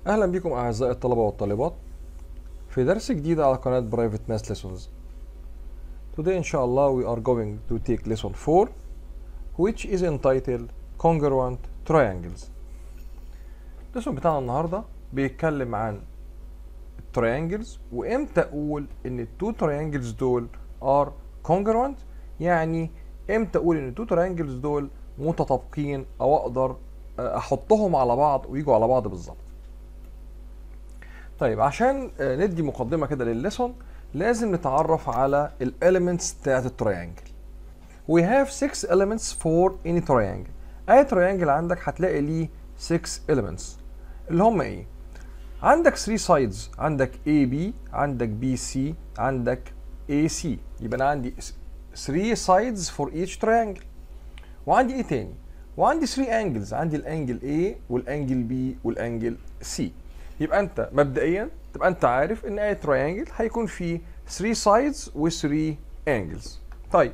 أهلا بكم أعزائي الطلبة والطالبات في درس جديد على قناة Private Math Lessons Today إن شاء الله we are going to take lesson 4 which is entitled Congruent Triangles الليسون بتاعنا النهاردة بيتكلم عن التريانجلز وامتى اقول ان التو تريانجلز دول are congruent يعني امتى اقول ان التو تريانجلز دول متطابقين او اقدر احطهم على بعض ويجوا على بعض بالظبط طيب عشان ندي مقدمه كده للليسون لازم نتعرف على الاليمنتس بتاعت التريانجل we have six elements for any triangle اي تريانجل عندك هتلاقي ليه 6 elements اللي هم ايه عندك 3 sides عندك AB عندك BC عندك AC يبقى انا عندي 3 sides for each triangle وعندي ايه تاني وعندي 3 angles عندي الانجل A والانجل B والانجل C يبقى انت مبدئيا تبقى انت عارف ان اي تريانجل هيكون فيه 3 sides و 3 angles طيب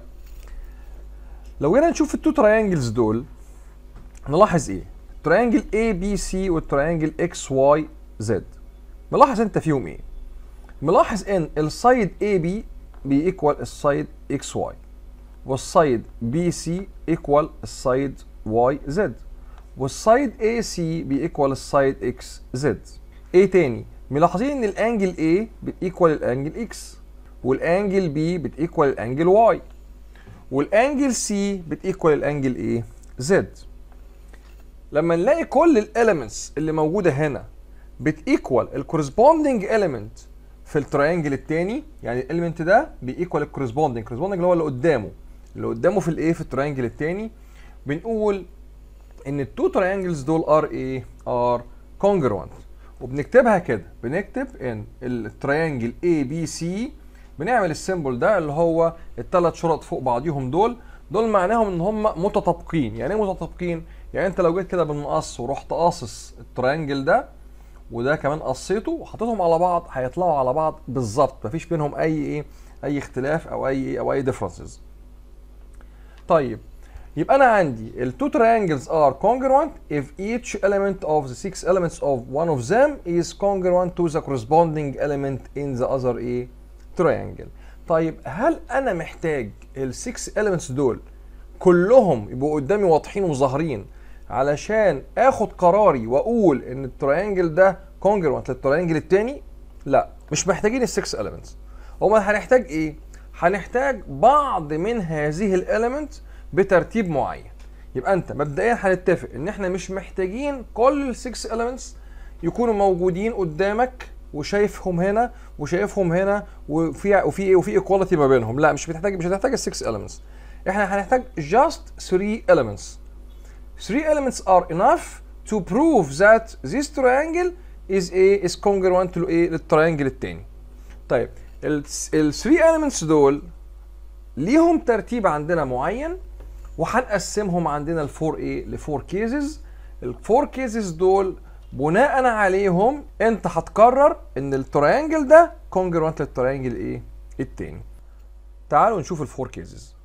لو جينا نشوف التو تريانجلز دول نلاحظ ايه التريانجل A B C والتريانجل X Y Z ملاحظ انت فيهم ايه ملاحظ ان السايد A B بيكوال السايد X Y والسايد بي سي ايكوال السايد واي زد والسايد اي سي بيكوال السايد اكس زد ايه تاني ملاحظين ان الانجل A بتيكوال الانجل اكس والانجل B بتيكوال الانجل واي والانجل سي بتيكوال الانجل ايه زد لما نلاقي كل الاليمنتس اللي موجوده هنا بتيكوال الكورسبوندنج اليمنت في التريانجل التاني يعني الاليمنت ده بيكوال الكورسبوندنج الكورسبوندنج اللي هو اللي قدامه اللي قدامه في الايه في التريانجل التاني بنقول ان التو تريانجلز دول ار ايه ار كونجروانت وبنكتبها كده بنكتب ان التريانجل اي بي سي بنعمل السيمبل ده اللي هو الثلاث شرط فوق بعضيهم دول دول معناهم ان هم متطابقين يعني ايه متطابقين يعني انت لو جيت كده بالمقص ورحت قاصص التريانجل ده وده كمان قصيته وحطيتهم على بعض هيطلعوا على بعض بالظبط مفيش بينهم اي ايه اي اختلاف او اي او اي ديفرنسز طيب يبقى انا عندي ال two triangles are congruent if each element of the six elements of one of them is congruent to the corresponding element in the other a triangle طيب هل انا محتاج ال 6 elements دول كلهم يبقوا قدامي واضحين وظاهرين علشان اخد قراري واقول ان التريانجل ده congruent للتريانجل التاني لا مش محتاجين ال 6 elements امال هنحتاج ايه هنحتاج بعض من هذه الاليمنت بترتيب معين يبقى انت مبدئيا هنتفق ان احنا مش محتاجين كل ال 6 elements يكونوا موجودين قدامك وشايفهم هنا وشايفهم هنا وفي وفي وفي ايكواليتي ما بينهم لا مش بتحتاج مش هتحتاج ال 6 elements احنا هنحتاج just 3 elements 3 elements are enough to prove that this triangle is a is congruent to ايه للتريانجل التاني طيب ال 3 elements دول ليهم ترتيب عندنا معين وهنقسمهم عندنا ل 4 ايه ل 4 كيسز ال 4 كيسز دول بناء عليهم انت هتقرر ان التريانجل ده كونجرونت للتريانجل ايه التاني تعالوا نشوف ال 4 كيسز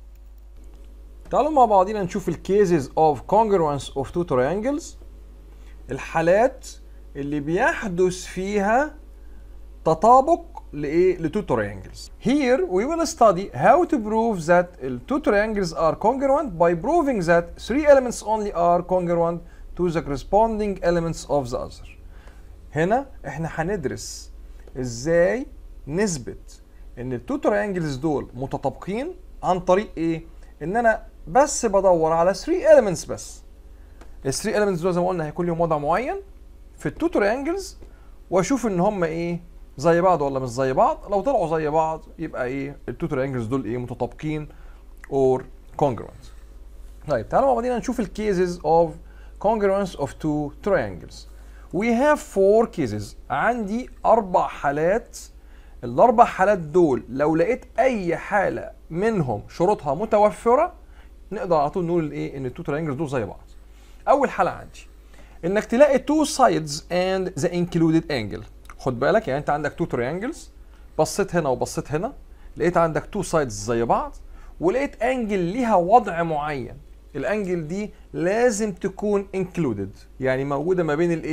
تعالوا مع بعضينا نشوف الكيسز اوف congruence اوف تو triangles الحالات اللي بيحدث فيها تطابق لايه لتو triangles here we will study how to prove that the two triangles are congruent by proving that three elements only are congruent to the corresponding elements of the other هنا احنا هندرس ازاي نثبت ان التو triangles دول متطابقين عن طريق ايه ان انا بس بدور على 3 elements بس ال 3 elements دول زي ما قلنا هيكون لهم وضع معين في التو triangles واشوف ان هم ايه زي بعض ولا مش زي بعض لو طلعوا زي بعض يبقى ايه التو تريانجلز دول ايه متطابقين اور congruent طيب تعالوا مع بعضينا نشوف الكيسز اوف congruence of two triangles we have four cases عندي اربع حالات الاربع حالات دول لو لقيت اي حاله منهم شروطها متوفره نقدر على طول نقول ايه ان التو تريانجلز دول زي بعض اول حاله عندي انك تلاقي two sides and the included angle خد بالك يعني انت عندك تو تريانجلز بصيت هنا وبصيت هنا لقيت عندك تو سايدز زي بعض ولقيت انجل ليها وضع معين الانجل دي لازم تكون انكلودد يعني موجوده ما بين الايه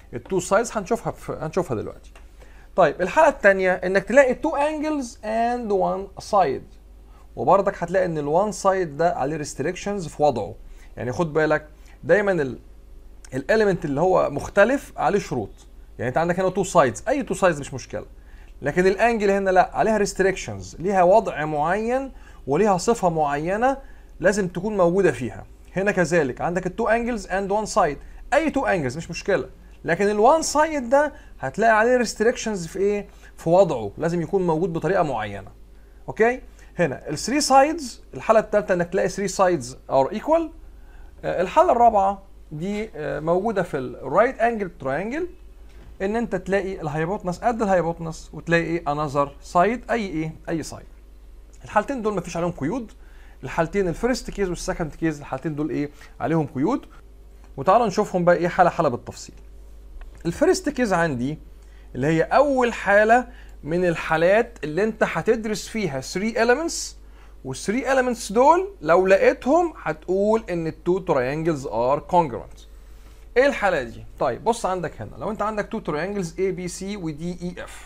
التو سايدز هنشوفها في هنشوفها دلوقتي طيب الحاله الثانيه انك تلاقي تو انجلز اند وان سايد وبرضك هتلاقي ان الوان سايد ده عليه ريستريكشنز في وضعه يعني خد بالك دايما الاليمنت اللي هو مختلف عليه شروط يعني انت عندك هنا تو سايدز اي تو سايدز مش مشكله لكن الانجل هنا لا عليها ريستريكشنز ليها وضع معين وليها صفه معينه لازم تكون موجوده فيها هنا كذلك عندك التو انجلز اند وان سايد اي تو انجلز مش مشكله لكن الوان سايد ده هتلاقي عليه ريستريكشنز في ايه في وضعه لازم يكون موجود بطريقه معينه اوكي هنا الثري سايدز الحاله الثالثه انك تلاقي 3 سايدز ار ايكوال الحاله الرابعه دي آه، موجوده في الرايت انجل تراينجل ان انت تلاقي الهايبوتنس قد الهايبوتنس وتلاقي ايه انذر سايد اي ايه اي سايد الحالتين دول مفيش عليهم قيود الحالتين الفيرست كيز والسكند كيز الحالتين دول ايه عليهم قيود وتعالوا نشوفهم بقى ايه حاله حاله بالتفصيل الفيرست كيز عندي اللي هي اول حاله من الحالات اللي انت هتدرس فيها 3 elements وال3 elements دول لو لقيتهم هتقول ان التو تريانجلز ار congruent ايه الحاله دي طيب بص عندك هنا لو انت عندك تو تريانجلز A B C و D E F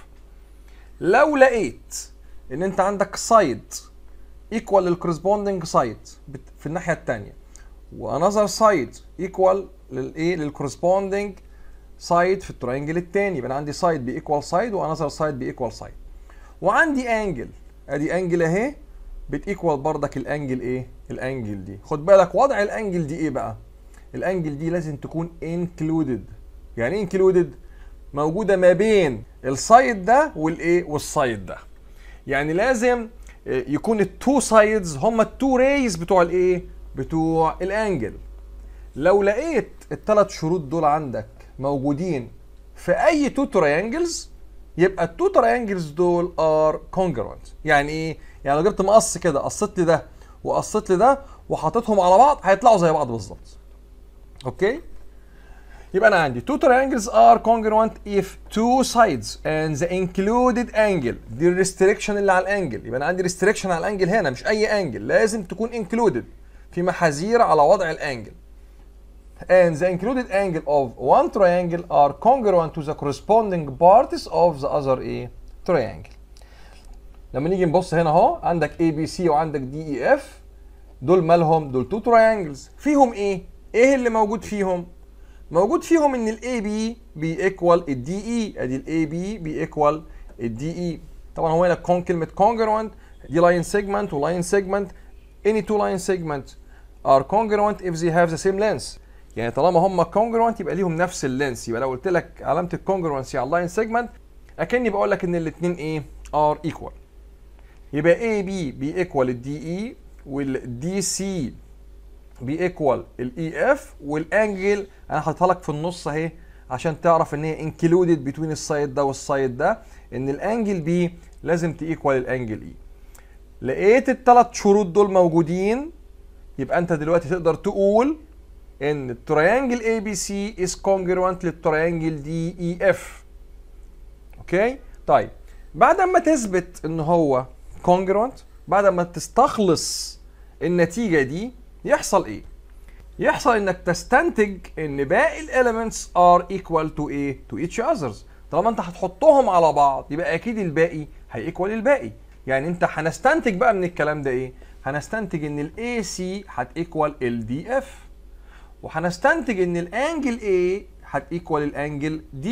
لو لقيت ان انت عندك سايد ايكوال للكورسبوندنج سايد في الناحيه الثانيه وانذر سايد ايكوال للايه للكورسبوندنج سايد في الترينجل الثاني يبقى انا عندي سايد بايكوال سايد وانذر سايد بايكوال سايد وعندي انجل ادي انجل اهي بتيكوال بردك الانجل ايه الانجل دي خد بالك وضع الانجل دي ايه بقى الانجل دي لازم تكون انكلودد يعني ايه انكلودد موجوده ما بين السايد ده والايه والسايد ده يعني لازم آه، يكون التو سايدز هما التو ريز بتوع الايه بتوع الانجل لو لقيت الثلاث شروط دول عندك موجودين في اي تو تريانجلز يبقى التو تريانجلز دول ار كونجرونت يعني ايه يعني لو جبت مقص كده قصيت لي ده وقصيت لي ده وحطيتهم على بعض هيطلعوا زي بعض بالظبط اوكي يبقى انا عندي two triangles are congruent if two sides and the included angle دي الريستريكشن اللي على الانجل يبقى انا عندي ريستريكشن على الانجل هنا مش اي انجل لازم تكون included في محاذير على وضع الانجل and the included angle of one triangle are congruent to the corresponding parts of the other a triangle لما نيجي نبص هنا اهو عندك A B C وعندك D E F دول مالهم دول two triangles فيهم ايه ايه اللي موجود فيهم موجود فيهم ان الاي بي بيكوال الدي اي ادي الاي بي بيكوال الدي اي طبعا هو هنا كون كلمه congruent دي لاين سيجمنت ولاين سيجمنت any two line segments are congruent if they have the same length يعني طالما هم congruent يبقى ليهم نفس اللينس يبقى لو قلت لك علامه الكونجرونسي على اللاين سيجمنت اكني بقول لك ان الاثنين ايه ار ايكوال يبقى اي بي بيكوال الدي اي والدي سي بيكوال الاي اف والانجل انا حاططها لك في النص اهي عشان تعرف ان هي انكلودد بين السايد ده والسايد ده ان الانجل بي لازم تيكوال الانجل اي لقيت الثلاث شروط دول موجودين يبقى انت دلوقتي تقدر تقول ان التريانجل اي بي سي از كونجروانت للتريانجل دي اي اف اوكي طيب بعد ما تثبت ان هو كونجروانت بعد ما تستخلص النتيجه دي يحصل ايه يحصل انك تستنتج ان باقي الاليمنتس ار ايكوال تو ايه تو ايتش اذرز طالما انت هتحطهم على بعض يبقى اكيد الباقي هيكوال الباقي يعني انت هنستنتج بقى من الكلام ده ايه هنستنتج ان الاي سي هتيكوال الدي اف وهنستنتج ان الانجل A هتيكوال الانجل D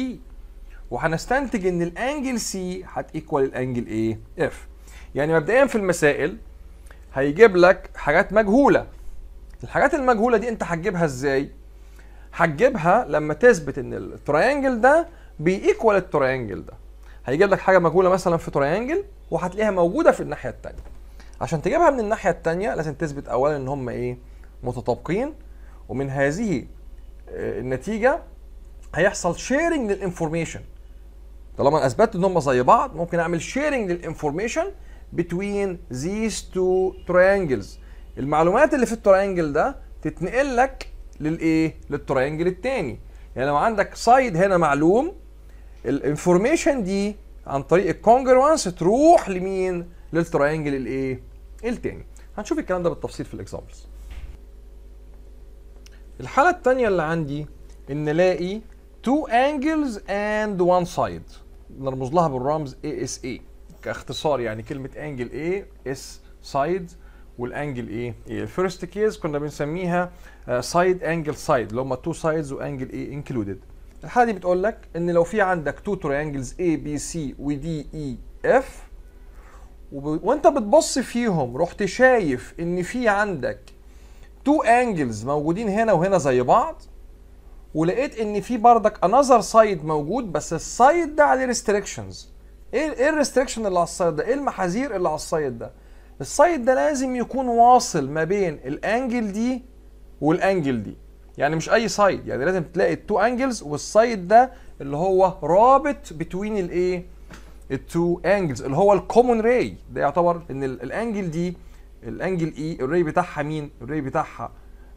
وهنستنتج ان الانجل C هتيكوال الانجل A F يعني مبدئيا في المسائل هيجيب لك حاجات مجهوله الحاجات المجهوله دي انت هتجيبها ازاي هتجيبها لما تثبت ان التريانجل ده بيكوال التريانجل ده هيجيب لك حاجه مجهوله مثلا في تريانجل وهتلاقيها موجوده في الناحيه الثانيه عشان تجيبها من الناحيه الثانيه لازم تثبت اولا ان هم ايه متطابقين ومن هذه آه، النتيجه هيحصل شيرنج للانفورميشن طالما اثبتت ان هم زي بعض ممكن اعمل شيرنج للانفورميشن between these two triangles المعلومات اللي في التراينجل ده تتنقل لك للايه للتراينجل الثاني يعني لو عندك سايد هنا معلوم الانفورميشن دي عن طريق الكونجروانس تروح لمين للتراينجل الايه الثاني هنشوف الكلام ده بالتفصيل في الاكزامبلز الحالة الثانية اللي عندي ان الاقي two angles and one side نرمز لها بالرمز ASA كاختصار يعني كلمة انجل A اس سايد والانجل ايه؟ الفيرست كيس كنا بنسميها سايد انجل سايد اللي هم تو سايدز وانجل ايه انكلودد. الحاله دي بتقول لك ان لو في عندك تو تريانجلز A B C و D E F وب... وانت بتبص فيهم رحت شايف ان في عندك تو انجلز موجودين هنا وهنا زي بعض ولقيت ان في بردك انذر سايد موجود بس السايد ده عليه ريستريكشنز ايه ايه الريستريكشن اللي على السايد ده؟ ايه المحاذير اللي على السايد ده؟ السايد ده لازم يكون واصل ما بين الانجل دي والانجل دي يعني مش اي سايد يعني لازم تلاقي التو انجلز والسايد ده اللي هو رابط بتوين الايه التو انجلز اللي هو الكومون راي ده يعتبر ان الانجل دي الانجل اي الراي بتاعها مين الراي بتاعها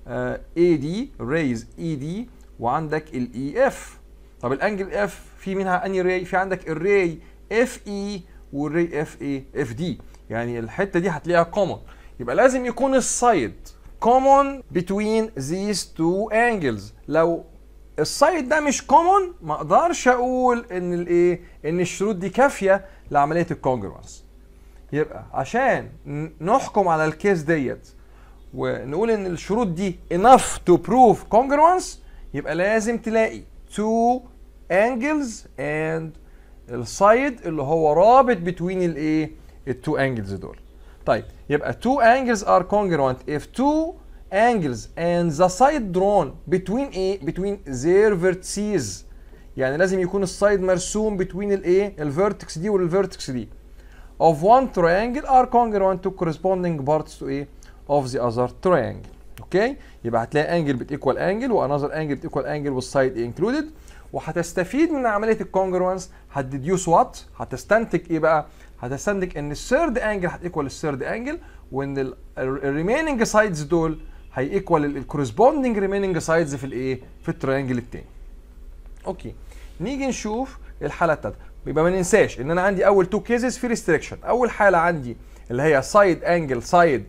اي دي الريز اي دي وعندك الاي اف طب الانجل اف في منها اني راي في عندك الراي اف اي والراي اف اي اف دي يعني الحته دي هتلاقيها كومون يبقى لازم يكون السايد common between these two angles لو السايد ده مش كومون ما اقدرش اقول ان الايه ان الشروط دي كافيه لعمليه الكونجرونس يبقى عشان نحكم على الكيس ديت ونقول ان الشروط دي enough to prove congruence يبقى لازم تلاقي two angles and السايد اللي هو رابط between الايه التو انجلز دول طيب يبقى two angles are congruent if two angles and the side drawn between a between their vertices يعني لازم يكون السايد مرسوم between الايه الفيرتكس دي والفيرتكس دي of one triangle are congruent to corresponding parts to a of the other triangle اوكي يبقى هتلاقي انجل بتيكوال انجل وانذر انجل بتيكوال انجل والسايد انكلودد وهتستفيد من عمليه الكونجرونس هتديوس وات هتستنتج ايه بقى هتستنتج ان الثيرد انجل هتيكوال الثيرد انجل وان الريميننج سايدز دول هيكوال الكورسبوندنج ريميننج سايدز في الايه في التريانجل التاني اوكي نيجي نشوف الحاله الثالثه يبقى ما ننساش ان انا عندي اول تو كيسز في ريستريكشن اول حاله عندي اللي هي سايد انجل سايد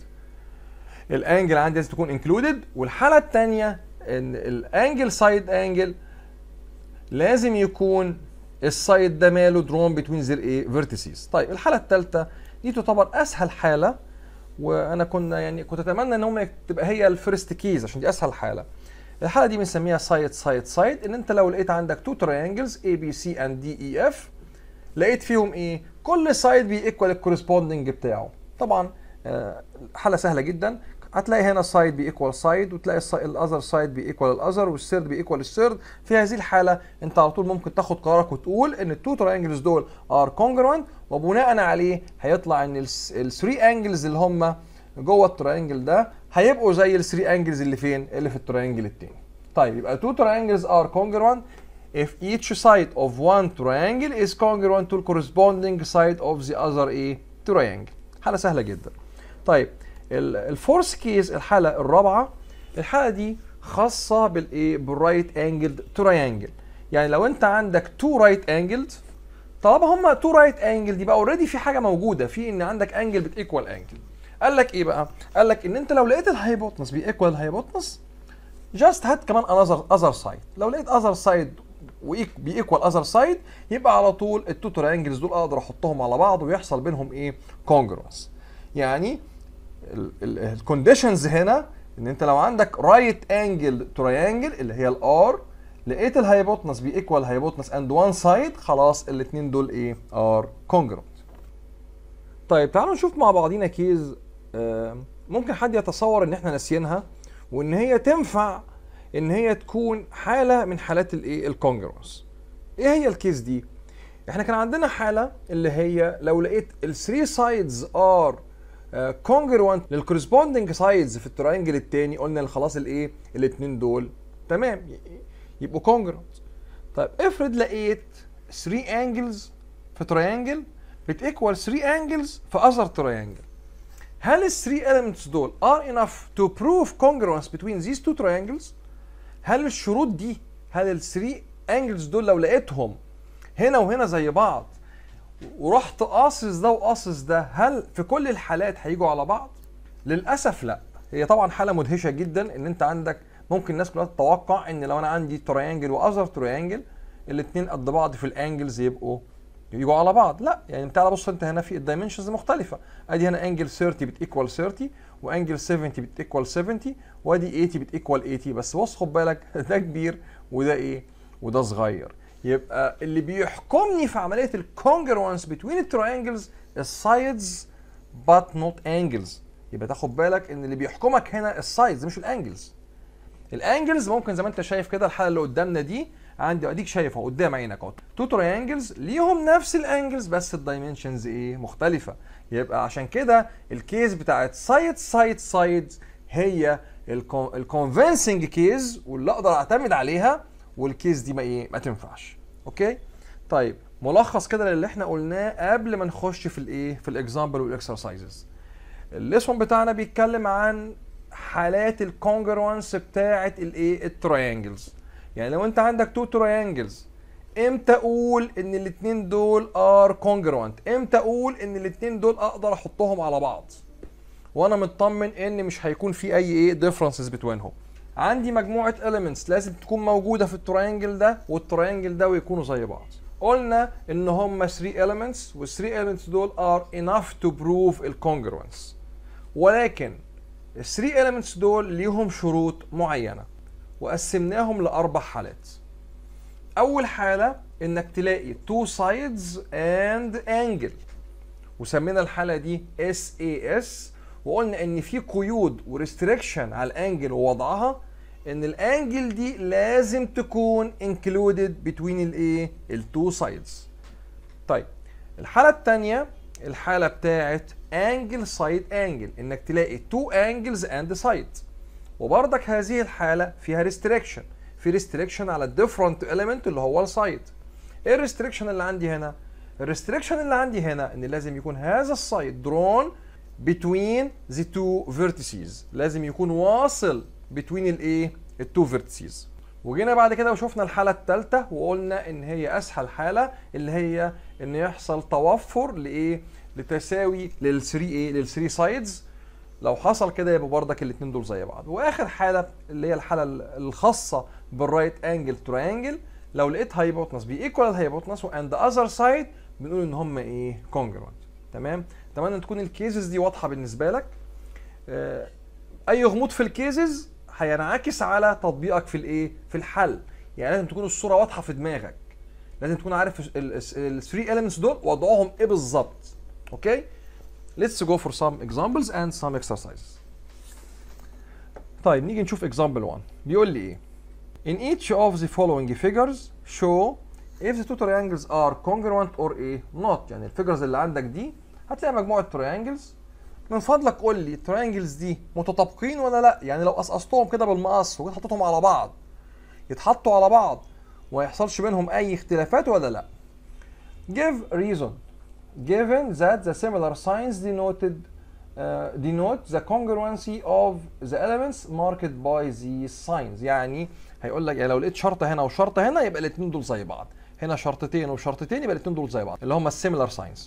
الانجل عندي لازم تكون انكلودد والحاله الثانيه ان الانجل سايد انجل لازم يكون السايد ده ماله درون بتوين زير ايه فيرتيسيز طيب الحاله الثالثه دي تعتبر اسهل حاله وانا كنا يعني كنت اتمنى ان هم تبقى هي الفيرست كيز عشان دي اسهل حاله الحاله دي بنسميها سايد سايد سايد ان انت لو لقيت عندك تو تريانجلز اي بي سي اند دي اي اف لقيت فيهم ايه كل سايد بيكوال الكورسبوندنج بتاعه طبعا حاله سهله جدا هتلاقي هنا سايد بيكوال سايد وتلاقي الاذر سايد بيكوال الاذر والثيرد بيكوال الثيرد في هذه الحاله انت على طول ممكن تاخد قرارك وتقول ان التو تراينجلز دول ار كونجروينت وبناء عليه هيطلع ان الثري انجلز اللي هم جوه التراينجل ده هيبقوا زي الثري انجلز اللي فين اللي في التراينجل التاني طيب يبقى two triangles are congruent if each side of one triangle is congruent to the corresponding side of the other a triangle حاله سهله جدا طيب الفورس كيس الحاله الرابعه الحاله دي خاصه بالايه بالرايت انجلد تراينجل يعني لو انت عندك تو رايت انجلد طالما هما تو رايت انجل يبقى اوريدي في حاجه موجوده في ان عندك انجل بتيكوال انجل قال لك ايه بقى قال لك ان انت لو لقيت الهايبوتنس بيكوال الهايبوتنس جاست هات كمان انذر اذر سايد لو لقيت اذر سايد بيكوال اذر سايد يبقى على طول التو تراينجلز دول اقدر احطهم على بعض ويحصل بينهم ايه كونجرونس يعني الكونديشنز هنا ان انت لو عندك رايت انجل تراينجل اللي هي الار لقيت الهايبوتنس بيكوال هايبوتنس اند وان سايد خلاص الاثنين دول ايه ار كونجرونت طيب تعالوا نشوف مع بعضينا كيز ممكن حد يتصور ان احنا ناسيينها وان هي تنفع ان هي تكون حاله من حالات الايه الكونجرونس ايه هي الكيس دي احنا كان عندنا حاله اللي هي لو لقيت الثري سايدز ار كونجروانت للكورسبوندنج سايدز في التراينجل الثاني قلنا خلاص الايه الاثنين دول تمام يبقوا كونجروانت طيب افرض لقيت 3 انجلز في تراينجل بتيكوال 3 انجلز في اذر تراينجل هل ال 3 elements دول are enough to prove congruence between these two triangles هل الشروط دي هل ال 3 angles دول لو لقيتهم هنا وهنا زي بعض ورحت قاصص ده وقاصص ده هل في كل الحالات هيجوا على بعض؟ للاسف لا هي طبعا حاله مدهشه جدا ان انت عندك ممكن الناس كلها تتوقع ان لو انا عندي تريانجل واذر تريانجل الاثنين قد بعض في الانجلز يبقوا يجوا على بعض لا يعني تعالى بص انت هنا في الدايمنشنز مختلفه ادي هنا انجل 30 بتيكوال 30 وانجل 70 بتيكوال 70 وادي 80 بتيكوال 80 بس بص خد بالك ده كبير وده ايه وده صغير يبقى اللي بيحكمني في عمليه الكونجروانس بين التراينجلز السايدز but not angles يبقى تاخد بالك ان اللي بيحكمك هنا السايدز مش الانجلز الانجلز ممكن زي ما انت شايف كده الحاله اللي قدامنا دي عندي اديك شايف اهو قدام عينك اهو تو تريانجلز ليهم نفس الانجلز بس الدايمنشنز ايه مختلفه يبقى عشان كده الكيس بتاعت سايد سايد سايد هي الكونفنسنج كيس واللي اقدر اعتمد عليها والكيس دي ما ايه ما تنفعش اوكي طيب ملخص كده للي احنا قلناه قبل ما نخش في الايه في الاكزامبل والاكسرسايزز الليسون بتاعنا بيتكلم عن حالات الكونجروانس بتاعه الايه التريانجلز يعني لو انت عندك تو تريانجلز امتى اقول ان الاثنين دول ار كونجروانت امتى اقول ان الاثنين دول اقدر احطهم على بعض وانا مطمن ان مش هيكون في اي ايه ديفرنسز بتوينهم عندي مجموعه elements لازم تكون موجوده في التريانجل ده والتريانجل ده ويكونوا زي بعض قلنا ان هم 3 elements وال 3 elements دول are enough to prove الكونجروانس ولكن ال 3 elements دول ليهم شروط معينه وقسمناهم لاربع حالات اول حاله انك تلاقي two sides and angle وسمينا الحاله دي SAS وقلنا ان في قيود وريستريكشن على الانجل ووضعها ان الانجل دي لازم تكون included between الايه التو سايدز طيب الحاله الثانيه الحاله بتاعت انجل سايد انجل انك تلاقي تو انجلز اند سايد وبرضك هذه الحاله فيها ريستريكشن في ريستريكشن على الديفرنت element اللي هو السايد ايه الريستريكشن اللي عندي هنا الريستريكشن اللي عندي هنا ان لازم يكون هذا السايد drawn between the two vertices لازم يكون واصل between الايه التو vertices وجينا بعد كده وشفنا الحالة الثالثة وقلنا ان هي اسهل حالة اللي هي ان يحصل توفر لايه لتساوي لل 3 ايه لل 3 سايدز لو حصل كده يبقى بردك الاثنين دول زي بعض واخر حالة اللي هي الحالة الخاصة بالرايت انجل تراينجل لو لقيت هايبوتنس بيكوال الهايبوتنس واند اذر سايد بنقول ان هم ايه كونجرونت تمام اتمنى تكون الكيسز دي واضحه بالنسبه لك آه، اي غموض في الكيسز هينعكس على تطبيقك في الايه في الحل يعني لازم تكون الصوره واضحه في دماغك لازم تكون عارف ال 3 elements دول وضعهم ايه بالظبط اوكي let's go for some examples and some exercises طيب نيجي نشوف example 1 بيقول لي ايه in each of the following figures show if the two triangles are congruent or ايه not يعني الفيجرز اللي عندك دي هتلاقي مجموعه تريانجلز من فضلك قول لي التريانجلز دي متطابقين ولا لا يعني لو قصقصتهم كده بالمقص وجيت حطيتهم على بعض يتحطوا على بعض وما يحصلش بينهم اي اختلافات ولا لا give reason given that the similar signs denoted uh, denote the congruency of the elements marked by these signs يعني هيقول لك يعني لو لقيت شرطه هنا وشرطه هنا يبقى الاثنين دول زي بعض هنا شرطتين وشرطتين يبقى الاثنين دول زي بعض اللي هم السيميلار ساينز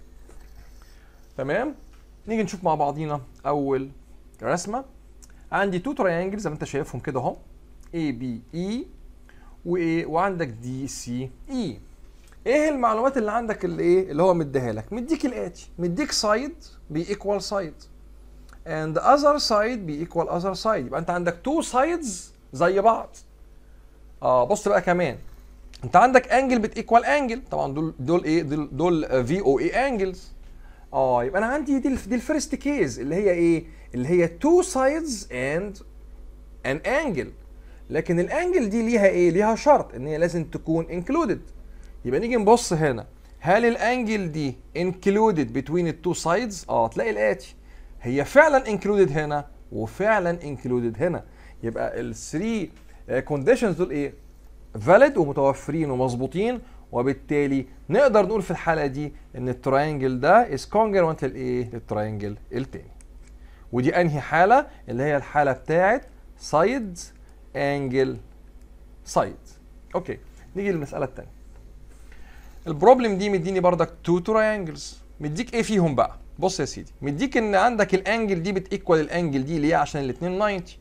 تمام نيجي نشوف مع بعضينا اول رسمه عندي تو تريانجل زي ما انت شايفهم كده اهو اي بي اي وايه وعندك دي سي اي ايه المعلومات اللي عندك اللي ايه اللي هو مديها لك مديك الاتي مديك سايد بيكوال سايد and other side بيكوال other side يبقى انت عندك تو سايدز زي بعض اه بص بقى كمان انت عندك انجل بتيكوال انجل طبعا دول دول ايه دول دول في او اي انجلز اه يبقى انا عندي دي دي الفيرست كيز اللي هي ايه اللي هي تو سايدز اند ان انجل لكن الانجل دي ليها ايه ليها شرط ان هي لازم تكون انكلودد يبقى نيجي نبص هنا هل الانجل دي انكلودد بتوين التو سايدز اه تلاقي الاتي هي فعلا انكلودد هنا وفعلا انكلودد هنا يبقى الثري كونديشنز دول ايه فاليد ومتوفرين ومظبوطين وبالتالي نقدر نقول في الحاله دي ان التراينجل ده از كونجرونت للايه للتراينجل التاني ودي انهي حاله اللي هي الحاله بتاعت سايد انجل سايد اوكي نيجي للمساله الثانيه البروبلم دي مديني بردك تو تراينجلز مديك ايه فيهم بقى بص يا سيدي مديك ان عندك الانجل دي بتيكوال الانجل دي ليه عشان الاثنين 90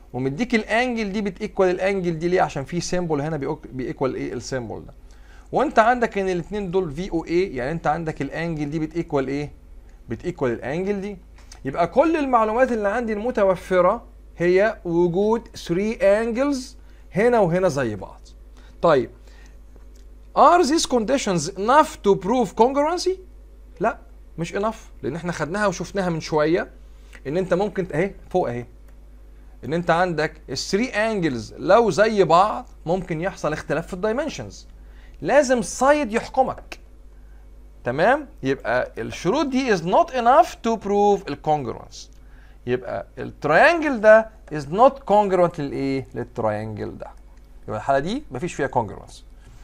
ومديك الانجل دي بتيكوال الانجل دي ليه عشان في سيمبل هنا بيكوال ايه السيمبل ده وانت عندك ان الاثنين دول في او اي يعني انت عندك الانجل دي بتيكوال ايه بتيكوال الانجل دي يبقى كل المعلومات اللي عندي المتوفره هي وجود 3 انجلز هنا وهنا زي بعض طيب are these conditions enough to prove congruency لا مش enough لان احنا خدناها وشفناها من شويه ان انت ممكن اهي فوق اهي ان انت عندك الثري انجلز لو زي بعض ممكن يحصل اختلاف في الدايمنشنز لازم سايد يحكمك تمام يبقى الشروط دي is not enough to prove الكونجرونس يبقى التريانجل ده is not congruent للايه للتريانجل ده يبقى الحاله دي مفيش فيها congruence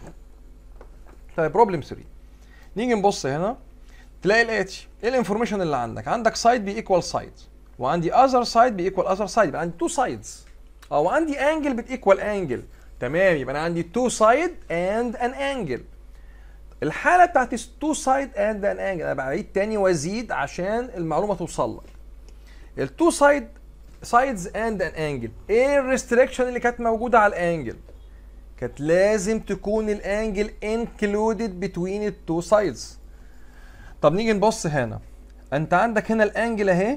طيب بروبلم 3 نيجي نبص هنا تلاقي الاتي ايه الانفورميشن اللي عندك عندك سايد بيكوال سايد وعندي اذر سايد بيكوال اذر سايد يبقى عندي تو سايدز او عندي انجل بتيكوال انجل تمام يبقى انا عندي تو سايد اند ان انجل الحاله بتاعت تو سايد اند ان انجل انا بعيد تاني وازيد عشان المعلومه توصل لك التو سايد سايدز اند ان انجل ايه الريستريكشن اللي كانت موجوده على الانجل كانت لازم تكون الانجل انكلودد بتوين التو سايدز طب نيجي نبص هنا انت عندك هنا الانجل اهي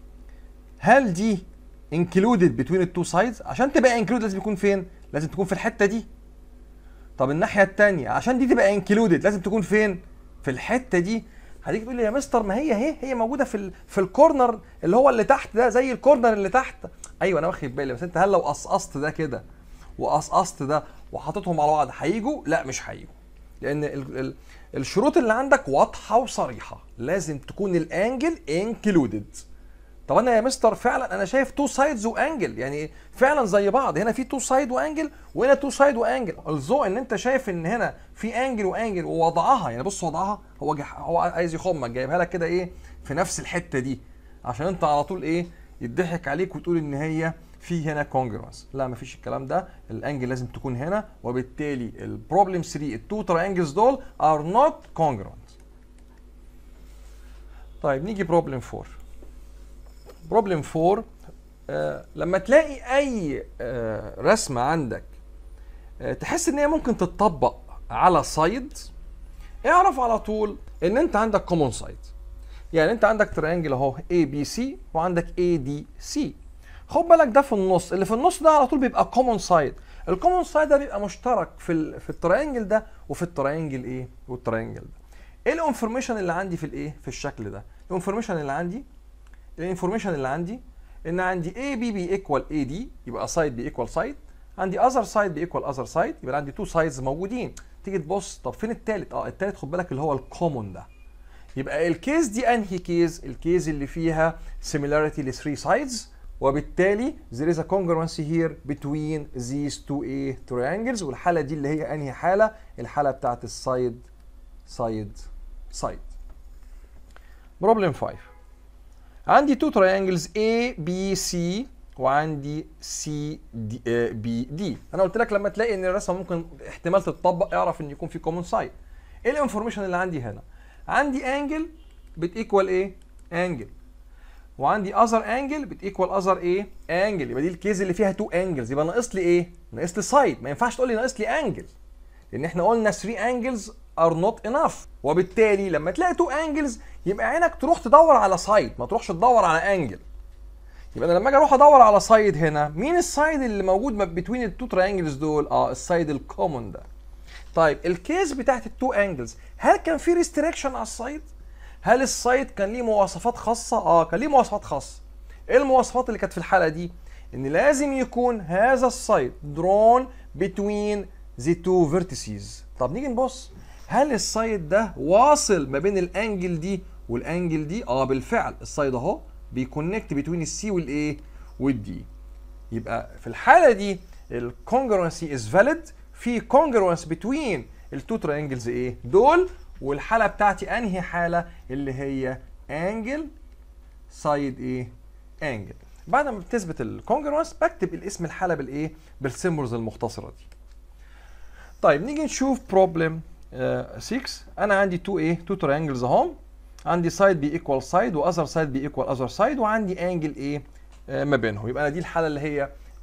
هل دي انكلودد بتوين التو سايدز عشان تبقى انكلودد لازم يكون فين لازم تكون في الحته دي طب الناحيه الثانيه عشان دي تبقى انكلودد لازم تكون فين في الحته دي هتيجي تقول لي يا مستر ما هي اهي هي موجوده في ال في الكورنر اللي هو اللي تحت ده زي الكورنر اللي تحت ايوه انا واخد بالي بس انت هل لو قصقصت ده كده وقصقصت ده وحطيتهم على بعض هيجوا لا مش هيجوا لان ال ال الشروط اللي عندك واضحه وصريحه لازم تكون الانجل انكلودد طب انا يا مستر فعلا انا شايف تو سايدز وانجل يعني فعلا زي بعض هنا في تو سايد وانجل وهنا تو سايد وانجل الزو ان انت شايف ان هنا في انجل وانجل ووضعها يعني بص وضعها هو جح هو عايز يخمك جايبها لك كده ايه في نفس الحته دي عشان انت على طول ايه يضحك عليك وتقول ان هي في هنا كونجرونس لا مفيش الكلام ده الانجل لازم تكون هنا وبالتالي البروبلم 3 التو تراينجلز دول ار نوت كونجرونت طيب نيجي بروبلم 4 بروبلم 4 آه لما تلاقي اي آه رسمه عندك آه تحس ان هي ممكن تتطبق على سايد اعرف على طول ان انت عندك كومون سايد يعني انت عندك تريانجل اهو اي بي سي وعندك اي دي سي خد بالك ده في النص اللي في النص ده على طول بيبقى كومون سايد الكومون سايد ده بيبقى مشترك في ال في التريانجل ده وفي التريانجل ايه والتريانجل ده ايه الانفورميشن اللي عندي في الايه في الشكل ده الانفورميشن اللي عندي الانفورميشن اللي عندي ان عندي اي بي بي ايكوال اي دي يبقى سايد بي ايكوال سايد عندي اذر سايد بي ايكوال اذر سايد يبقى عندي تو سايدز موجودين تيجي تبص طب فين التالت اه التالت خد بالك اللي هو الكومون ده يبقى الكيس دي انهي كيس الكيس اللي فيها similarity ل 3 sides وبالتالي there is a congruency here between these two A triangles والحالة دي اللي هي انهي حالة الحالة بتاعت السايد سايد سايد بروبلم 5 عندي two triangles A B C وعندي C D uh, B D انا قلت لك لما تلاقي ان الرسمه ممكن احتمال تتطبق اعرف ان يكون في كومن سايد ايه الانفورميشن اللي عندي هنا عندي انجل بتيكوال ايه انجل وعندي اذر انجل بتيكوال اذر ايه انجل يبقى دي الكيز اللي فيها تو انجلز يبقى ناقص لي ايه ناقص لي سايد ما ينفعش تقول لي ناقص لي انجل لان احنا قلنا 3 انجلز ار نوت انف وبالتالي لما تلاقي تو انجلز يبقى عينك تروح تدور على سايد ما تروحش تدور على انجل يبقى انا لما اجي اروح ادور على سايد هنا مين السايد اللي موجود بين التو تراينجلز دول اه السايد الكومون ده طيب الكيس بتاعت التو انجلز هل كان في ريستريكشن على السايد هل السايد كان ليه مواصفات خاصه اه كان ليه مواصفات خاصه ايه المواصفات اللي كانت في الحاله دي ان لازم يكون هذا السايد drawn between the two vertices طب نيجي نبص هل السايد ده واصل ما بين الانجل دي والانجل دي اه بالفعل السايد اهو بيكونكت بين السي والايه والدي يبقى في الحاله دي الكونجرنسي از فاليد في كونجرونس بتوين التو تراينجلز ايه دول والحاله بتاعتي انهي حاله اللي هي انجل سايد ايه انجل بعد ما بتثبت الكونجرونس بكتب الاسم الحاله بالايه بالسيمبلز المختصره دي طيب نيجي نشوف بروبلم 6 انا عندي تو ايه تو تراينجلز اهم عندي سايد بي ايكوال سايد واذر سايد بي ايكوال اذر سايد وعندي انجل ايه آه ما بينهم يبقى انا دي الحاله اللي هي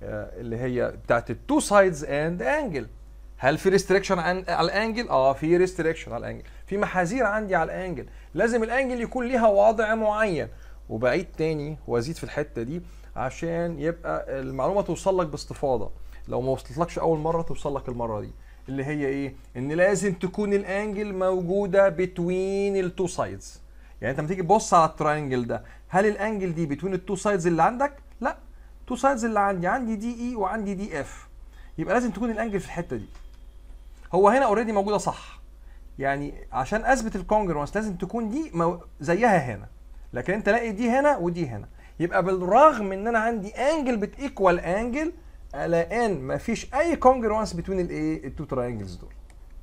آه، اللي هي بتاعت التو سايدز اند انجل هل في ريستريكشن على الانجل اه في ريستريكشن على الانجل في محاذير عندي على الانجل لازم الانجل يكون ليها وضع معين وبعيد تاني وازيد في الحته دي عشان يبقى المعلومه توصل لك باستفاضه لو ما وصلتلكش اول مره توصل لك المره دي اللي هي ايه ان لازم تكون الانجل موجوده بتوين التو سايدز يعني انت لما تيجي تبص على التراينجل ده هل الانجل دي بتوين التو سايدز اللي عندك لا تو سايدز اللي عندي عندي دي اي وعندي دي اف يبقى لازم تكون الانجل في الحته دي هو هنا اوريدي موجوده صح يعني عشان اثبت الكونجرونس لازم تكون دي مو... زيها هنا لكن انت لاقي دي هنا ودي هنا يبقى بالرغم ان انا عندي انجل بتيكوال انجل الا ان مفيش اي كونجرونس بين الايه التو تراينجلز دول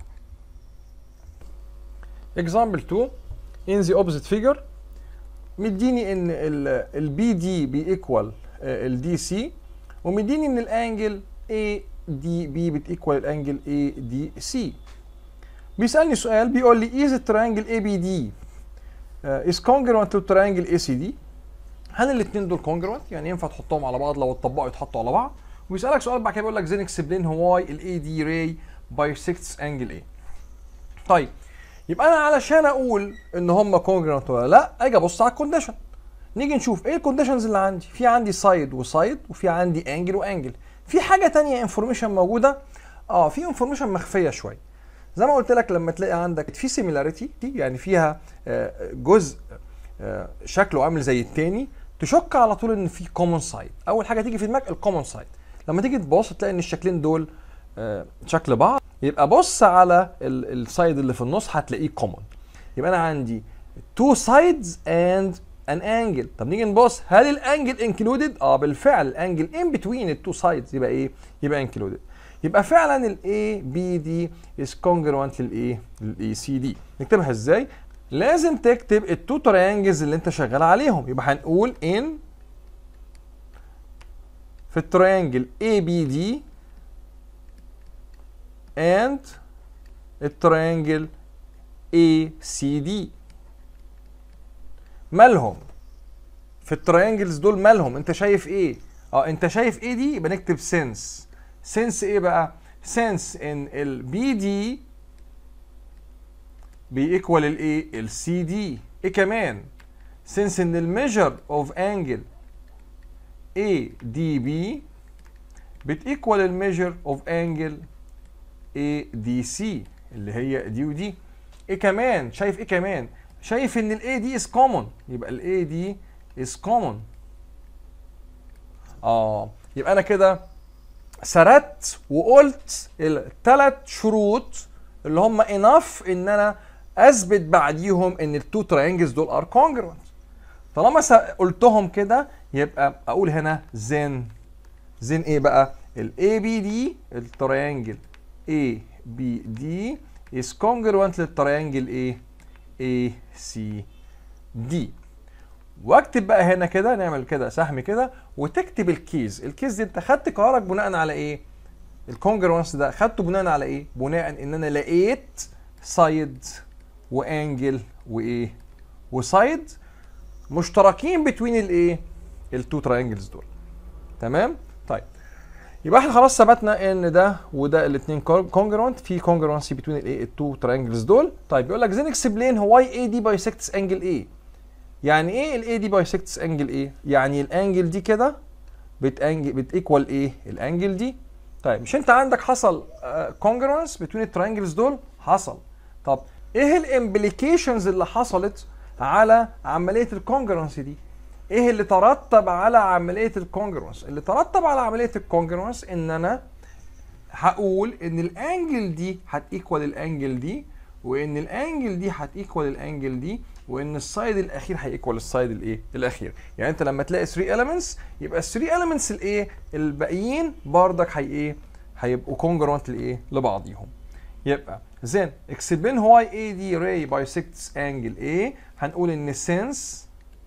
example 2 in the opposite figure مديني ان البي دي بيكوال الدي سي ومديني ان الانجل اي دي بي بتيكوال الانجل اي دي سي بيسالني سؤال بيقول لي is the triangle ABD uh, is congruent to triangle ACD هل الاثنين دول congruent يعني ينفع تحطهم على بعض لو اتطبقوا يتحطوا على بعض ويسالك سؤال بعد كده بيقول لك then explain why ال AD ray bisects angle A طيب يبقى انا علشان اقول ان هم congruent ولا لا اجي ابص على الكونديشن نيجي نشوف ايه الكونديشنز اللي عندي في عندي سايد وسايد وفي عندي انجل وانجل في حاجه تانية انفورميشن موجوده اه في انفورميشن مخفيه شويه زي ما قلت لك لما تلاقي عندك في سيميلاريتي يعني فيها آه، جزء آه، شكله عامل زي التاني تشك على طول ان في كومون سايد اول حاجه تيجي في دماغك الكومون سايد لما تيجي تبص تلاقي ان الشكلين دول آه، شكل بعض يبقى بص على السايد اللي في النص هتلاقيه كومون يبقى انا عندي two sides and an angle طب نيجي نبص هل الانجل انكلودد اه بالفعل الانجل ان بتوين التو سايدز يبقى ايه يبقى انكلودد يبقى فعلا الاي بي دي از كونجروانت للايه للاي سي دي نكتبها ازاي لازم تكتب التو تريانجلز اللي انت شغال عليهم يبقى هنقول ان في التريانجل اي بي دي and التريانجل اي سي دي مالهم في التريانجلز دول مالهم انت شايف ايه اه انت شايف ايه دي يبقى نكتب سنس سنس ايه بقى سنس ان البي دي بيكوال الايه السي دي ايه كمان سنس ان الميجر اوف انجل اي دي بي بتيكوال الميجر اوف انجل اي دي سي اللي هي دي ودي ايه كمان شايف ايه كمان شايف ان الاي دي از كومون يبقى الاي دي از كومون اه يبقى انا كده سردت وقلت الثلاث شروط اللي هم انف ان انا اثبت بعديهم ان التو تراينجلز دول ار كونجرونت طالما قلتهم كده يبقى اقول هنا زين زين ايه بقى الاي بي دي التراينجل اي بي دي is congruent للتريانجل ايه اي سي دي واكتب بقى هنا كده نعمل كده سهم كده وتكتب الكيز الكيز دي انت خدت قرارك بناء على ايه الكونجرونس ده خدته بناء على ايه بناء ان انا لقيت سايد وانجل وايه وسايد مشتركين بتوين الايه التو تراينجلز دول تمام طيب يبقى احنا خلاص ثبتنا ان ده وده الاثنين كونجرونت في كونجرونسي بين الايه التو تراينجلز دول طيب بيقول لك زين اكسبلين واي اي دي بايسكتس انجل ايه يعني ايه الاي دي بايسكتس انجل ايه يعني الانجل دي كده بتانجل بتيكوال ايه الانجل دي طيب مش انت عندك حصل كونجرونس بين التراينجلز دول حصل طب ايه الامبليكيشنز اللي حصلت على عمليه الكونجرونس دي ايه اللي ترتب على عمليه الكونجرونس اللي ترتب على عمليه الكونجرونس ان انا هقول ان الانجل دي هتيكوال الانجل دي وان الانجل دي هتيكوال الانجل دي وان السايد الاخير هيكوال السايد الايه الاخير يعني انت لما تلاقي 3 elements يبقى ال 3 elements الايه الباقيين بردك هي ايه هيبقوا كونجرونت لايه لبعضيهم يبقى then explain why AD ray bisects angle A هنقول ان since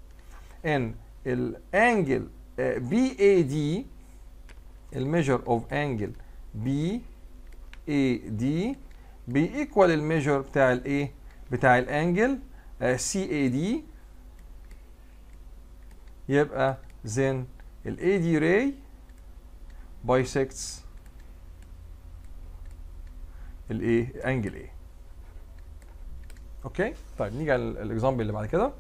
ان الانجل بي اي دي الميجر اوف انجل بي اي دي بيكوال الميجر بتاع الايه بتاع الانجل سي اي دي يبقى زين الاي دي راي bisects الايه انجل ايه اوكي طيب نيجي على الاكزامبل اللي بعد كده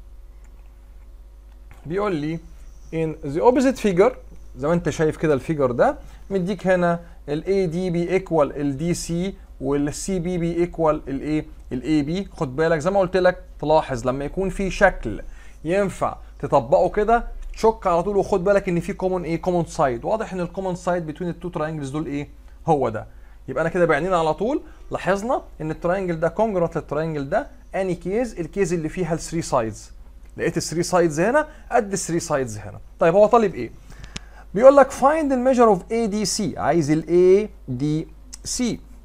بيقول لي in the opposite figure زي ما انت شايف كده الفيجر ده مديك هنا ال AD بي ايكوال ال DC وال CB بي ايكوال الايه ال AB خد بالك زي ما قلت لك تلاحظ لما يكون في شكل ينفع تطبقه كده تشك على طول وخد بالك ان في كومون ايه كومون سايد واضح ان الكومون سايد بين التو تراينجلز دول ايه هو ده يبقى انا كده بعينينا على طول لاحظنا ان التراينجل ده كونجرنت للتراينجل ده اني كيز الكيز اللي فيها ال 3 سايدز لقيت ال 3 سايدز هنا قد ال 3 سايدز هنا طيب هو طالب ايه بيقول لك find the measure of ADC عايز ال ADC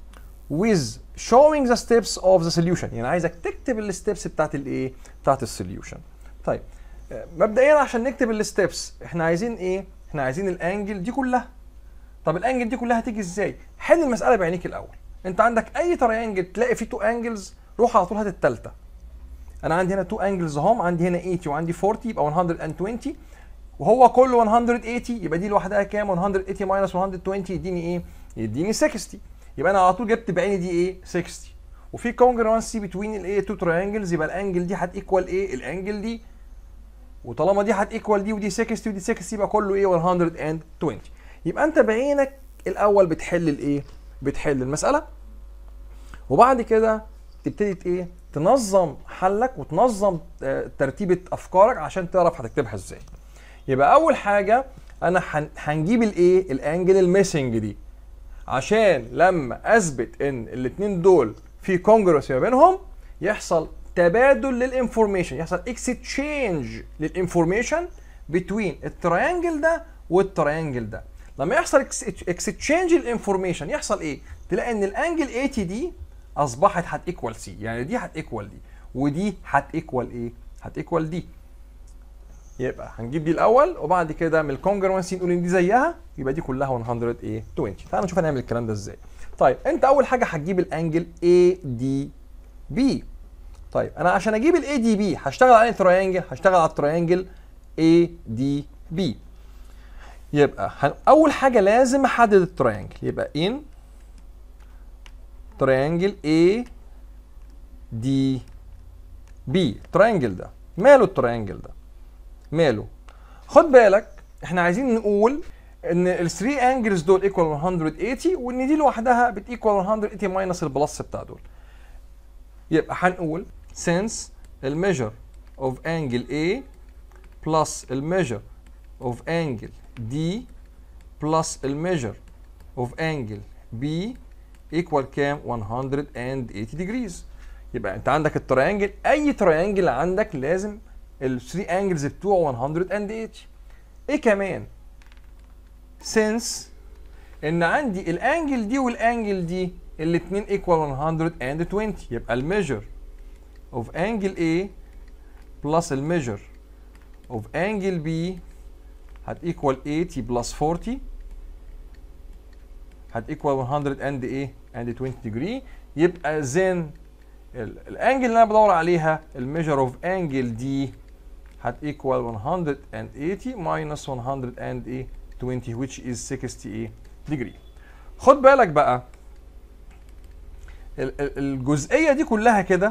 with showing the steps of the solution يعني عايزك تكتب الستبس بتاعت الايه بتاعت السوليوشن طيب مبدئيا عشان نكتب الستبس احنا عايزين ايه احنا عايزين الانجل دي كلها طب الانجل دي كلها هتيجي ازاي حل المساله بعينيك الاول انت عندك اي تريانجل تلاقي فيه تو انجلز روح على طول هات الثالثه انا عندي هنا تو انجلز اهم عندي هنا 80 وعندي 40 يبقى 120 وهو كله 180 يبقى دي لوحدها كام 180 ماينس 120 يديني ايه يديني 60 يبقى انا على طول جبت بعيني دي ايه 60 وفي كونجرونسي بتوين الايه تو تريانجلز يبقى الانجل دي هتيكوال ايه الانجل دي وطالما دي هتيكوال دي ودي 60 ودي 60 يبقى كله ايه 120 يبقى انت بعينك الاول بتحل الايه بتحل المساله وبعد كده تبتدي ايه تنظم حلك وتنظم ترتيبه افكارك عشان تعرف هتكتبها ازاي يبقى اول حاجه انا هنجيب الايه الانجل الميسنج دي عشان لما اثبت ان الاثنين دول في كونجرس ما بينهم يحصل تبادل للانفورميشن يحصل اكستشينج للانفورميشن بتوين التريانجل ده والتريانجل ده لما يحصل اكستشينج الانفورميشن يحصل ايه تلاقي ان الانجل 80 دي اصبحت هتيكوال سي يعني دي هتيكوال دي ودي هتيكوال ايه هتيكوال دي يبقى هنجيب دي الاول وبعد كده من الكونجرونسي نقول ان دي زيها يبقى دي كلها 100 ايه 20 تعالوا نشوف هنعمل الكلام ده ازاي طيب انت اول حاجه هتجيب الانجل اي دي بي طيب انا عشان اجيب الاي دي بي هشتغل على تريانجل هشتغل على التريانجل اي دي بي يبقى هن... اول حاجه لازم احدد التريانجل يبقى ان تريانجل اي دي بي التريانجل ده ماله التريانجل ده ماله خد بالك احنا عايزين نقول ان ال 3 انجلز دول ايكوال 180 وان دي لوحدها بتيكوال 180 ماينس البلس بتاع دول يبقى هنقول since ال measure of angle A plus ال measure of angle D plus ال measure of angle B equal كام 180 degrees يبقى انت عندك التريانجل اي تريانجل عندك لازم ال 3 انجلز بتوعه 180 ايه كمان since ان عندي الانجل دي والانجل دي الاثنين ايكوال 120 يبقى الميجر of angle A plus الميجر of angle B هت equal 80 plus 40 هت equal 100 and ايه and 20 degree يبقى then الانجل اللي انا بدور عليها الميجر of angle D هت equal 180 minus 120 which is 60 degree خد بالك بقى الجزئيه دي كلها كده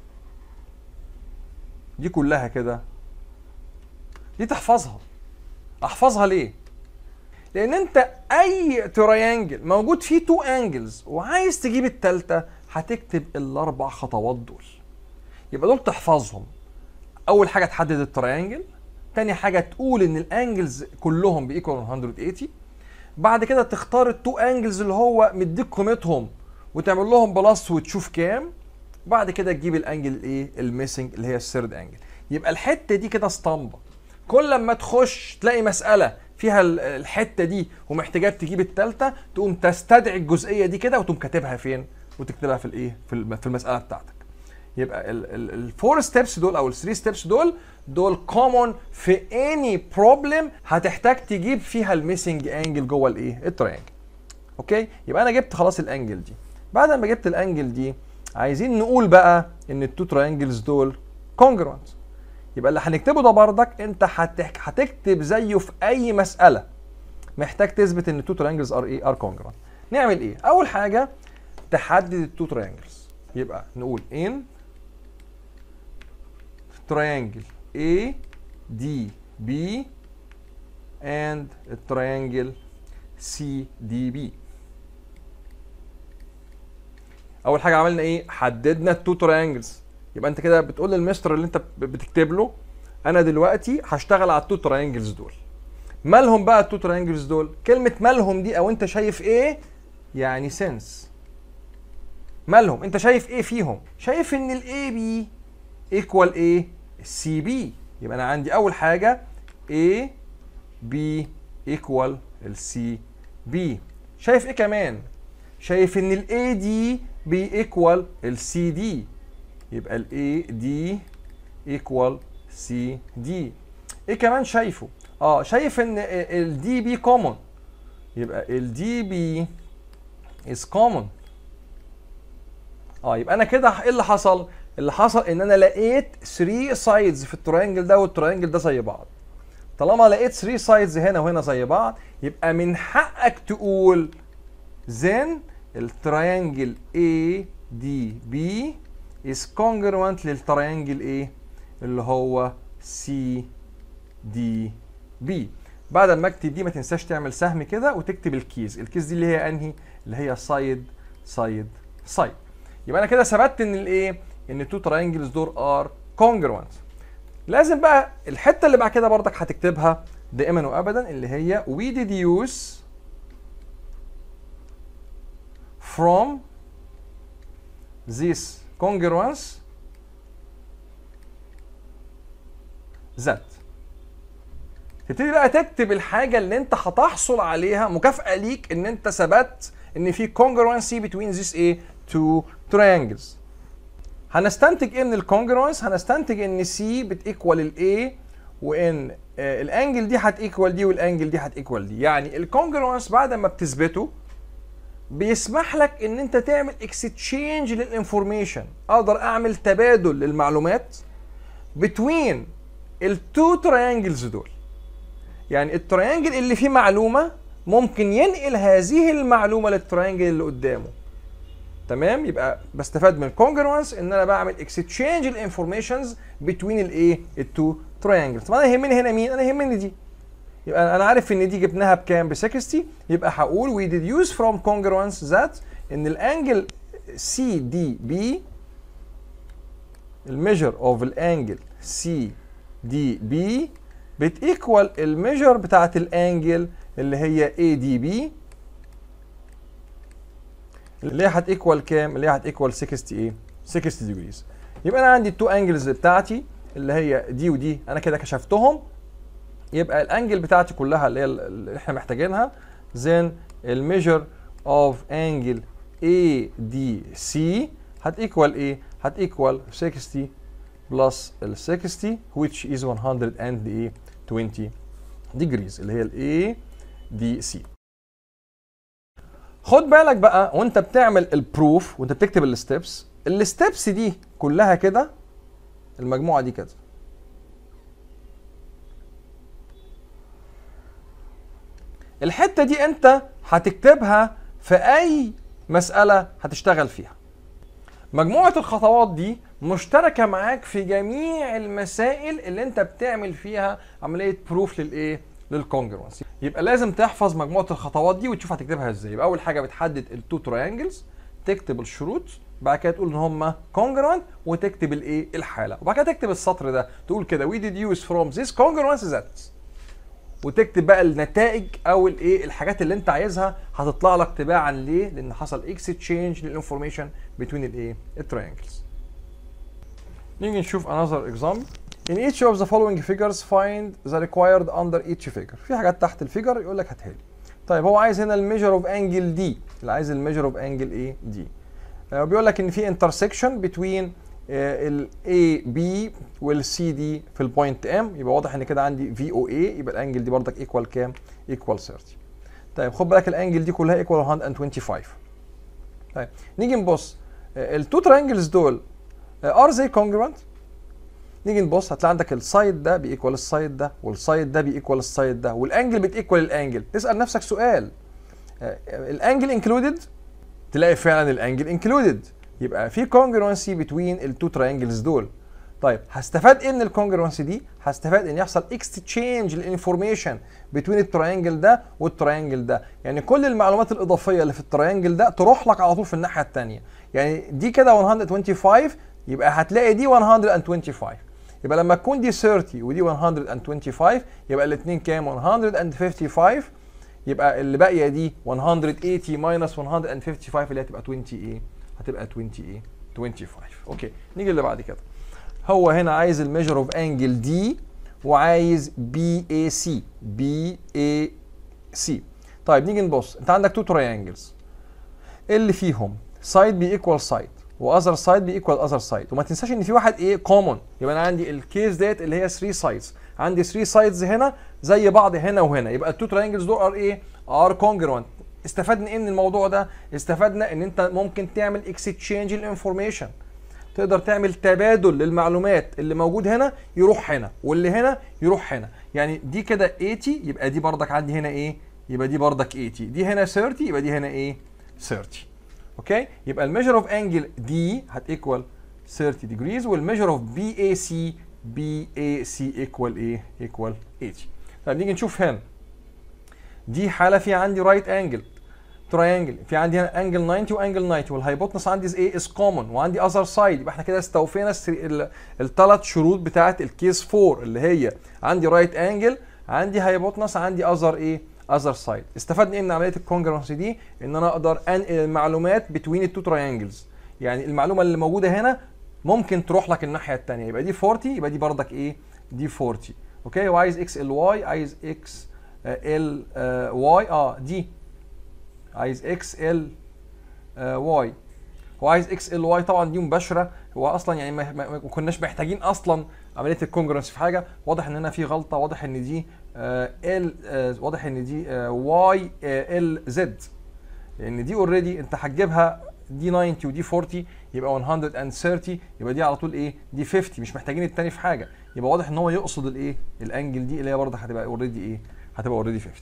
دي كلها كده دي تحفظها احفظها ليه لان انت اي تريانجل موجود فيه تو انجلز وعايز تجيب التالتة هتكتب الاربع خطوات دول يبقى دول تحفظهم اول حاجه تحدد التريانجل تاني حاجه تقول ان الانجلز كلهم بيكوال 180 بعد كده تختار التو انجلز اللي هو مديك قيمتهم وتعمل لهم بلس وتشوف كام بعد كده تجيب الانجل الايه الميسنج اللي هي الثيرد انجل يبقى الحته دي كده اسطمبه كل لما تخش تلاقي مساله فيها الحته دي ومحتاجاك تجيب الثالثه تقوم تستدعي الجزئيه دي كده وتقوم كاتبها فين وتكتبها في الايه في المساله بتاعتك يبقى الفور ستيبس دول او الثري ستيبس دول دول كومون في اني بروبلم هتحتاج تجيب فيها الميسنج انجل جوه الايه التريانجل اوكي يبقى انا جبت خلاص الانجل دي بعد ما جبت الانجل دي عايزين نقول بقى ان التو تراينجلز دول كونجرونت يبقى اللي هنكتبه ده بردك انت هتكتب زيه في اي مساله محتاج تثبت ان التو تريانجلز ار ايه ار كونجرانت نعمل ايه اول حاجه تحدد التو تريانجلز يبقى نقول ان triangle A D B and triangle C D B اول حاجه عملنا ايه حددنا التو تريانجلز يبقى انت كده بتقول للمستر اللي انت بتكتب له انا دلوقتي هشتغل على التو تريانجلز دول مالهم بقى التو تريانجلز دول كلمه مالهم دي او انت شايف ايه يعني سنس مالهم انت شايف ايه فيهم شايف ان الاي بي ايكوال ايه السي بي يبقى انا عندي اول حاجه A B equal السي بي شايف ايه كمان شايف ان ال AD بي equal السي دي يبقى ال AD equal سي دي ايه كمان شايفه اه شايف ان ال دي بي common يبقى ال دي بي is common اه يبقى انا كده ايه اللي حصل اللي حصل ان انا لقيت 3 سايدز في التراينجل ده والتراينجل ده زي بعض طالما لقيت 3 سايدز هنا وهنا زي بعض يبقى من حقك تقول then التراينجل A D B is congruent للتراينجل A اللي هو C D B بعد ما اكتب دي ما تنساش تعمل سهم كده وتكتب الكيز الكيز دي اللي هي انهي اللي هي سايد سايد سايد يبقى انا كده ثبتت ان الايه ان التو تراينجلز دول ار congruent لازم بقى الحته اللي بعد كده برضك هتكتبها دائما وابدا اللي هي we deduce from this congruence that تبتدي بقى تكتب الحاجه اللي انت هتحصل عليها مكافاه ليك ان انت ثبت ان في congruency between these ايه two triangles هنستنتج ايه من الكونجرونس هنستنتج ان سي بتيكوال الاي وان آه الانجل دي هتيكوال دي والانجل دي هتيكوال دي يعني الكونجرونس بعد ما بتثبته بيسمح لك ان انت تعمل اكستشينج للانفورميشن اقدر اعمل تبادل للمعلومات بتوين التو تريانجلز دول يعني التريانجل اللي فيه معلومه ممكن ينقل هذه المعلومه للتريانجل اللي قدامه تمام يبقى بستفاد من الكونجرونس ان انا بعمل اكستشينج الانفورميشنز بتوين الايه التو تريانجلز طب انا يهمني هنا مين انا يهمني دي يبقى انا عارف ان دي جبناها بكام ب 60 يبقى هقول we deduce from congruence that ان الانجل سي دي بي الميجر اوف الانجل سي دي بي بتيكوال الميجر بتاعت الانجل اللي هي اي دي بي اللي هي هتيكوال كام؟ اللي هي هتيكوال 60 ايه؟ 60 ديجريز. يبقى انا عندي التو انجلز بتاعتي اللي هي دي ودي انا كده كشفتهم يبقى الانجل بتاعتي كلها اللي هي اللي احنا محتاجينها then الميجر اوف انجل اي دي سي هتيكوال ايه؟ هتيكوال 60 بلس ال 60 which is 100 and ايه 20 degrees اللي هي الاي دي سي خد بالك بقى وانت بتعمل البروف وانت بتكتب الستبس الستبس دي كلها كده المجموعه دي كده الحته دي انت هتكتبها في اي مساله هتشتغل فيها مجموعه الخطوات دي مشتركه معاك في جميع المسائل اللي انت بتعمل فيها عمليه بروف للايه للكونجرونسي يبقى لازم تحفظ مجموعه الخطوات دي وتشوف هتكتبها ازاي يبقى اول حاجه بتحدد التو تراينجلز تكتب الشروط بعد كده تقول ان هم congruent وتكتب الايه الحاله وبعد كده تكتب السطر ده تقول كده we deduce from this congruence that وتكتب بقى النتائج او الايه الحاجات اللي انت عايزها هتطلع لك تباعا ليه لان حصل اكستشينج للانفورميشن بين الايه التراينجلز نيجي نشوف another example In each of the following figures find the required under each figure. في حاجات تحت الفيجر يقول لك هاتها لي. طيب هو عايز هنا الميجر اوف انجل دي، اللي عايز الميجر اوف انجل ايه؟ دي. آه بيقول لك ان في انترسكشن بتوين ال A B وال C D في البوينت M يبقى واضح ان كده عندي في او اي يبقى الانجل دي بردك ايكوال كام؟ ايكوال 30. طيب خد بالك الانجل دي كلها ايكوال 125. طيب نيجي نبص التو ترينجلز دول ار زي كونجرونت نيجي نبص هتلاقي عندك السايد ده بيكوال السايد ده والسايد ده بيكوال السايد ده والانجل بتيكوال الانجل تسال نفسك سؤال آه، الانجل انكلودد تلاقي فعلا الانجل انكلودد يبقى في كونجرونسي بتوين التو تراينجلز دول طيب هستفاد ايه من الكونجرونسي دي هستفاد ان يحصل اكستشينج الانفورميشن بتوين التراينجل ده والتراينجل ده يعني كل المعلومات الاضافيه اللي في التراينجل ده تروح لك على طول في الناحيه الثانيه يعني دي كده 125 يبقى هتلاقي دي 125 يبقى لما تكون دي 30 ودي 125 يبقى الاثنين كام 155 يبقى اللي باقيه دي 180 ماينس 155 اللي هتبقى 20 ايه هتبقى 20 ايه 25 اوكي نيجي اللي بعد كده هو هنا عايز الميجر اوف انجل دي وعايز بي اي سي بي اي سي طيب نيجي نبص انت عندك تو تريانجلز اللي فيهم سايد بي ايكوال سايد واذر سايد بي ايكوال اذر سايد وما تنساش ان في واحد ايه كومون يبقى انا عندي الكيس ديت اللي هي 3 سايدز عندي 3 سايدز هنا زي بعض هنا وهنا يبقى التو تريانجلز دول ار ايه ار كونجرونت استفدنا ايه من الموضوع ده استفدنا ان انت ممكن تعمل اكستشينج الانفورميشن تقدر تعمل تبادل للمعلومات اللي موجود هنا يروح هنا واللي هنا يروح هنا يعني دي كده 80 يبقى دي بردك عندي هنا ايه يبقى دي بردك 80 دي هنا 30 يبقى دي هنا ايه 30 اوكي يبقى الميجر اوف انجل دي هتيكوال 30 degrees والميجر اوف بي اي سي بي اي سي ايكوال ايه ايكوال 80 طيب نيجي نشوف هنا دي حاله في عندي رايت انجل تراينجل في عندي هنا انجل 90 وانجل 90 والهايبوتنس عندي ايه از كومن وعندي اذر سايد يبقى احنا كده استوفينا الثلاث شروط بتاعه الكيس 4 اللي هي عندي رايت انجل عندي هايبوتنس عندي اذر ايه اذر سايد استفدنا ايه من عمليه الكونجرنسي دي ان انا اقدر انقل المعلومات بتوين التو تراينجلز يعني المعلومه اللي موجوده هنا ممكن تروح لك الناحيه الثانيه يبقى دي 40 يبقى دي بردك ايه دي 40 اوكي وعايز اكس ال واي عايز اكس ال واي اه دي عايز اكس ال واي هو عايز اكس ال واي طبعا دي مباشره هو اصلا يعني ما, ما كناش محتاجين اصلا عمليه الكونجرنس في حاجه واضح ان هنا في غلطه واضح ان دي ال واضح ان دي واي ال زد لان دي اوريدي انت هتجيبها دي 90 ودي 40 يبقى 130 يبقى دي على طول ايه دي 50 مش محتاجين التاني في حاجه يبقى واضح ان هو يقصد الايه الانجل دي اللي هي برضه هتبقى اوريدي ايه هتبقى اوريدي 50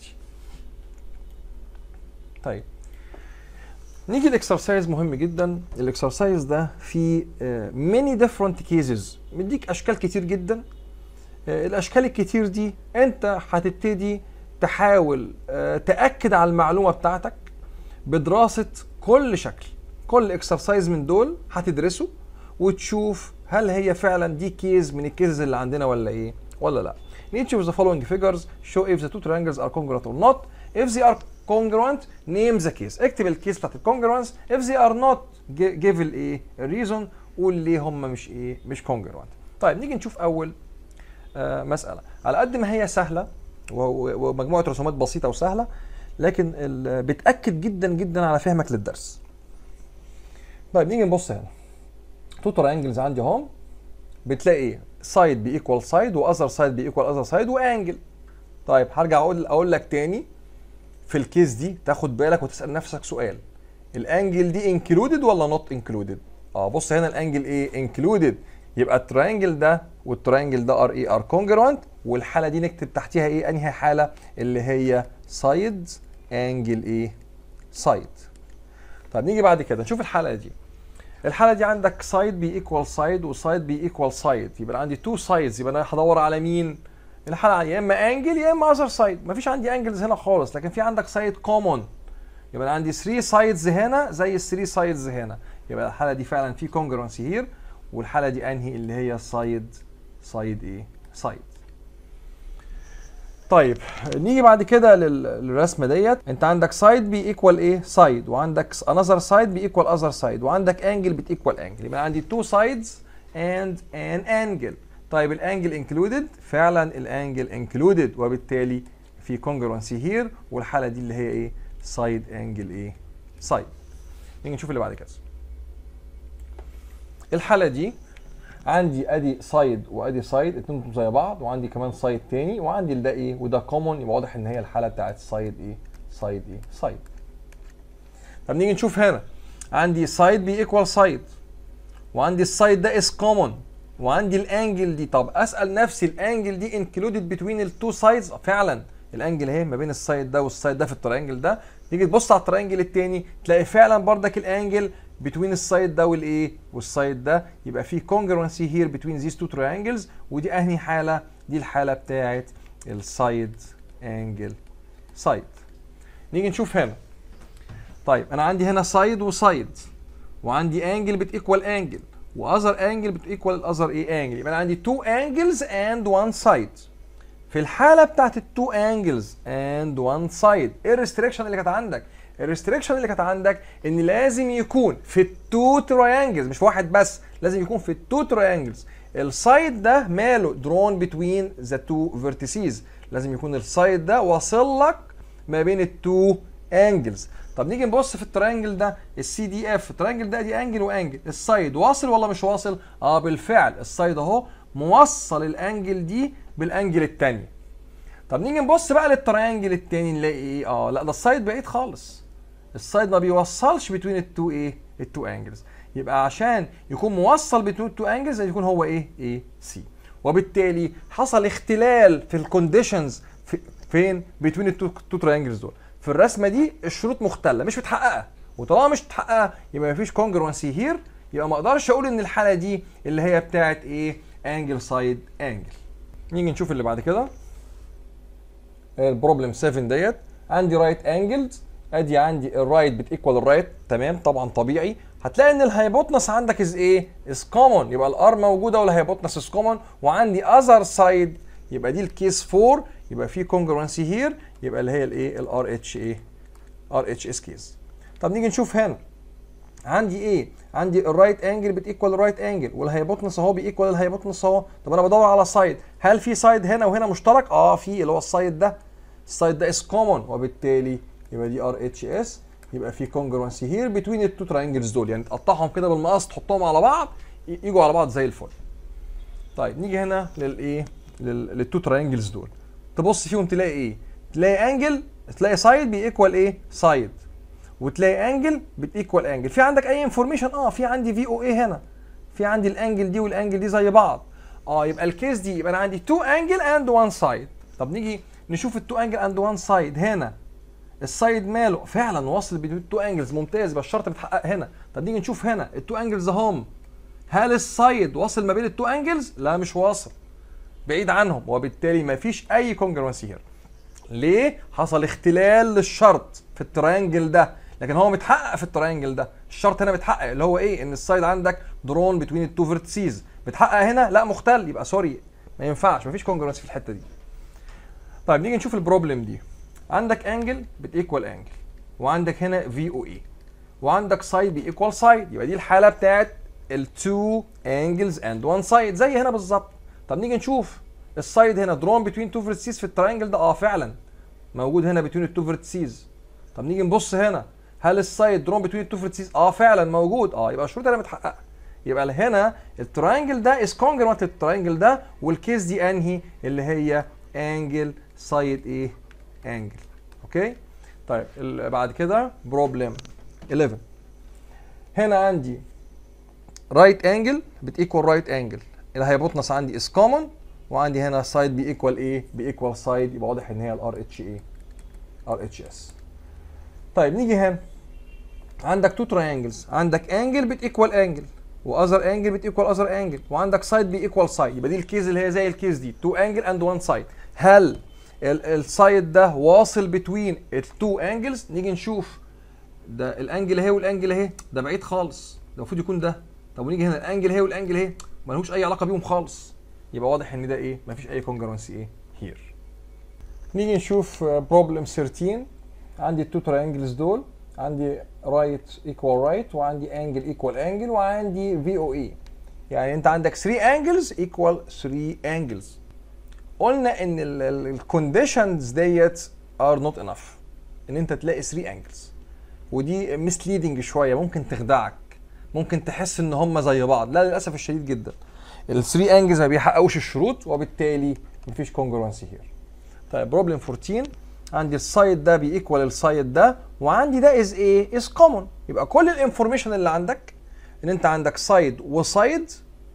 طيب نيجي الاكسرسايز مهم جدا الاكسرسايز ده فيه ماني ديفرنت كيسز مديك اشكال كتير جدا الاشكال الكتير دي انت هتبتدي تحاول تاكد على المعلومه بتاعتك بدراسه كل شكل كل اكسرسايز من دول هتدرسه وتشوف هل هي فعلا دي كيز من الكيزز اللي عندنا ولا ايه ولا لا each of the following figures show if the two triangles are congruent or not if they are congruent name the case اكتب الكيس بتاعت الكونجرونس if they are not give الايه الريزون قول ليه هم مش ايه مش congruent طيب نيجي نشوف اول آه مساله على قد ما هي سهله ومجموعه رسومات بسيطه وسهله لكن بتاكد جدا جدا على فهمك للدرس طيب نيجي نبص هنا تو تراينجلز عندي اهم بتلاقي سايد بيكوال سايد واذر سايد بيكوال اذر سايد وانجل طيب هرجع اقول اقول لك تاني في الكيس دي تاخد بالك وتسال نفسك سؤال الانجل دي انكلودد ولا نوت انكلودد اه بص هنا الانجل ايه انكلودد يبقى التراينجل ده والتراينجل ده ار اي ار كونجرونت والحاله دي نكتب تحتيها ايه انهي حاله اللي هي سايد انجل ايه سايد طب نيجي بعد كده نشوف الحاله دي الحاله دي عندك سايد بي ايكوال سايد وسايد بي ايكوال سايد يبقى عندي تو سايدز يبقى انا هدور على مين الحلقه يا اما انجل يا اما اذر سايد مفيش عندي انجلز هنا خالص لكن في عندك سايد كومون يبقى انا عندي 3 سايدز هنا زي ال 3 سايدز هنا يبقى الحاله دي فعلا في كونجرونسي هير والحاله دي انهي اللي هي سايد سايد ايه سايد طيب نيجي بعد كده للرسمه ديت انت عندك سايد بي ايكوال ايه سايد وعندك انذر سايد بي ايكوال اذر سايد وعندك انجل بت ايكوال انجل يبقى عندي تو سايدز اند ان انجل طيب الانجل انكلودد فعلا الانجل انكلودد وبالتالي في كونجرونسي هير والحاله دي اللي هي ايه سايد انجل ايه سايد نيجي نشوف اللي بعد كده الحاله دي عندي ادي سايد وادي سايد اتنين زي بعض وعندي كمان سايد تاني وعندي ده ايه وده كومون يبقى واضح ان هي الحاله بتاعت سايد ايه سايد ايه سايد طب نيجي نشوف هنا عندي سايد بي ايكوال سايد وعندي السايد ده از كومون وعندي الانجل دي طب اسال نفسي الانجل دي انكلودد بتوين التو سايدز فعلا الانجل اهي ما بين السايد ده والسايد ده في الترينجل ده تيجي تبص على الترينجل التاني تلاقي فعلا بردك الانجل بتوين السايد ده والايه والسايد ده يبقى في congruency هير بتوين ذيس تو triangles ودي انهي حاله دي الحاله بتاعه السايد انجل سايد نيجي نشوف هنا طيب انا عندي هنا سايد وسايد وعندي انجل بتيكوال انجل واذر انجل بتيكوال الاذر ايه انجل يبقى انا عندي تو انجلز اند وان سايد في الحاله بتاعت التو انجلز اند وان سايد ايه الريستريكشن اللي كانت عندك الريستريكشن اللي كانت عندك ان لازم يكون في التو تراينجلز مش واحد بس لازم يكون في التو تراينجلز السايد ده ماله درون بتوين ذا تو فيرتيسيز لازم يكون السايد ده واصل لك ما بين التو انجلز طب نيجي نبص في الترينجل ده السي دي اف الترينجل ده دي انجل وانجل السايد واصل ولا مش واصل اه بالفعل السايد اهو موصل الانجل دي بالانجل الثاني طب نيجي نبص بقى للترينجل الثاني نلاقي ايه اه لا ده السايد بعيد خالص السايد ما بيوصلش بين التو ايه التو انجلز يبقى عشان يكون موصل بين التو انجلز يكون هو ايه ايه سي وبالتالي حصل اختلال في الكونديشنز في فين بين التو ترينجلز دول في الرسمه دي الشروط مختله مش متحققه وطالما مش متحققه يبقى مفيش كونجرونسي هير يبقى ما اقدرش اقول ان الحاله دي اللي هي بتاعت ايه انجل سايد انجل نيجي نشوف اللي بعد كده البروبلم 7 ديت عندي رايت انجلز ادي عندي الرايت بتيكوال الرايت تمام طبعا طبيعي هتلاقي ان الهايبوتنس عندك از ايه از كومون يبقى الار موجوده والهايبوتنس از كومون وعندي اذر سايد يبقى دي الكيس 4 يبقى في كونجرونسي هير يبقى اللي هي الايه الار اتش ايه ار اتش اس كيس طب نيجي نشوف هنا عندي ايه عندي الرايت انجل بتيكوال الرايت انجل والهايبوتنس اهو بيكوال الهايبوتنس اهو طب انا بدور على سايد هل في سايد هنا وهنا مشترك اه في اللي هو السايد ده السايد ده از كومون وبالتالي يبقى دي ار اتش اس يبقى في كونجرونسي هير بتوين التو تراينجلز دول يعني تقطعهم كده بالمقص تحطهم على بعض يجوا على بعض زي الفل طيب نيجي هنا للايه للتو تراينجلز دول تبص فيهم تلاقي ايه تلاقي انجل تلاقي سايد بيكوال ايه سايد وتلاقي انجل بتيكوال انجل في عندك اي انفورميشن اه في عندي في او اي هنا في عندي الانجل دي والانجل دي زي بعض اه يبقى الكيس دي يبقى انا عندي تو انجل اند وان سايد طب نيجي نشوف التو انجل اند وان سايد هنا السايد ماله فعلا واصل بين التو انجلز ممتاز يبقى الشرط متحقق هنا طب نيجي نشوف هنا التو انجلز هم هل السايد واصل ما بين التو انجلز لا مش واصل بعيد عنهم وبالتالي ما فيش اي كونجرونسي هنا ليه حصل اختلال للشرط في التريانجل ده لكن هو متحقق في التريانجل ده الشرط هنا متحقق اللي هو ايه ان السايد عندك درون بتوين التو فيرتسيز متحقق هنا لا مختل يبقى سوري ما ينفعش مفيش كونجرونسي في الحته دي طيب نيجي نشوف البروبلم دي عندك انجل بتيكوال انجل وعندك هنا في او اي وعندك سايد بيكوال سايد يبقى دي الحاله بتاعت التو انجلز اند وان سايد زي هنا بالظبط طب نيجي نشوف السايد هنا درون بتوين تو فيرتسيز في التراينجل ده اه فعلا موجود هنا بتوين التو فيرتسيز طب نيجي نبص هنا هل السايد درون بتوين التو فيرتسيز اه فعلا موجود اه يبقى الشروط هنا متحققه يبقى هنا التراينجل ده از كونجرونت للتراينجل ده والكيس دي انهي اللي هي انجل سايد ايه انجل اوكي طيب بعد كده بروبلم 11 هنا عندي رايت انجل بتيكوال رايت انجل الهايبوتنس عندي از كومون وعندي هنا سايد بيكوال ايه بيكوال سايد يبقى واضح ان هي الار اتش ايه ار اتش اس طيب نيجي هنا عندك تو تراينجلز عندك انجل بتيكوال انجل واذر انجل بتيكوال اذر انجل وعندك سايد بيكوال سايد يبقى دي الكيس اللي هي زي الكيس دي تو انجل اند وان سايد هل السايد ده واصل بتوين التو انجلز نيجي نشوف ده الانجل اهي والانجل اهي ده بعيد خالص ده المفروض يكون ده طب ونيجي هنا الانجل اهي والانجل اهي ملهوش اي علاقه بيهم خالص يبقى واضح ان ده ايه مفيش اي كونجرونسي ايه هير نيجي نشوف بروبلم 13 عندي التو تراينجلز دول عندي رايت ايكوال رايت وعندي انجل ايكوال انجل وعندي في او اي يعني انت عندك 3 انجلز ايكوال 3 انجلز قلنا ان الكونديشنز ديت ار نوت انف ان انت تلاقي 3 انجلز ودي مسليدنج شويه ممكن تخدعك ممكن تحس ان هم زي بعض لا للاسف الشديد جدا ال 3 انجلز ما بيحققوش الشروط وبالتالي مفيش كونجرونسي هير طيب بروبلم 14 عندي السايد ده بيكوال السايد ده وعندي ده از ايه از كومون يبقى كل الانفورميشن اللي عندك ان انت عندك سايد وسايد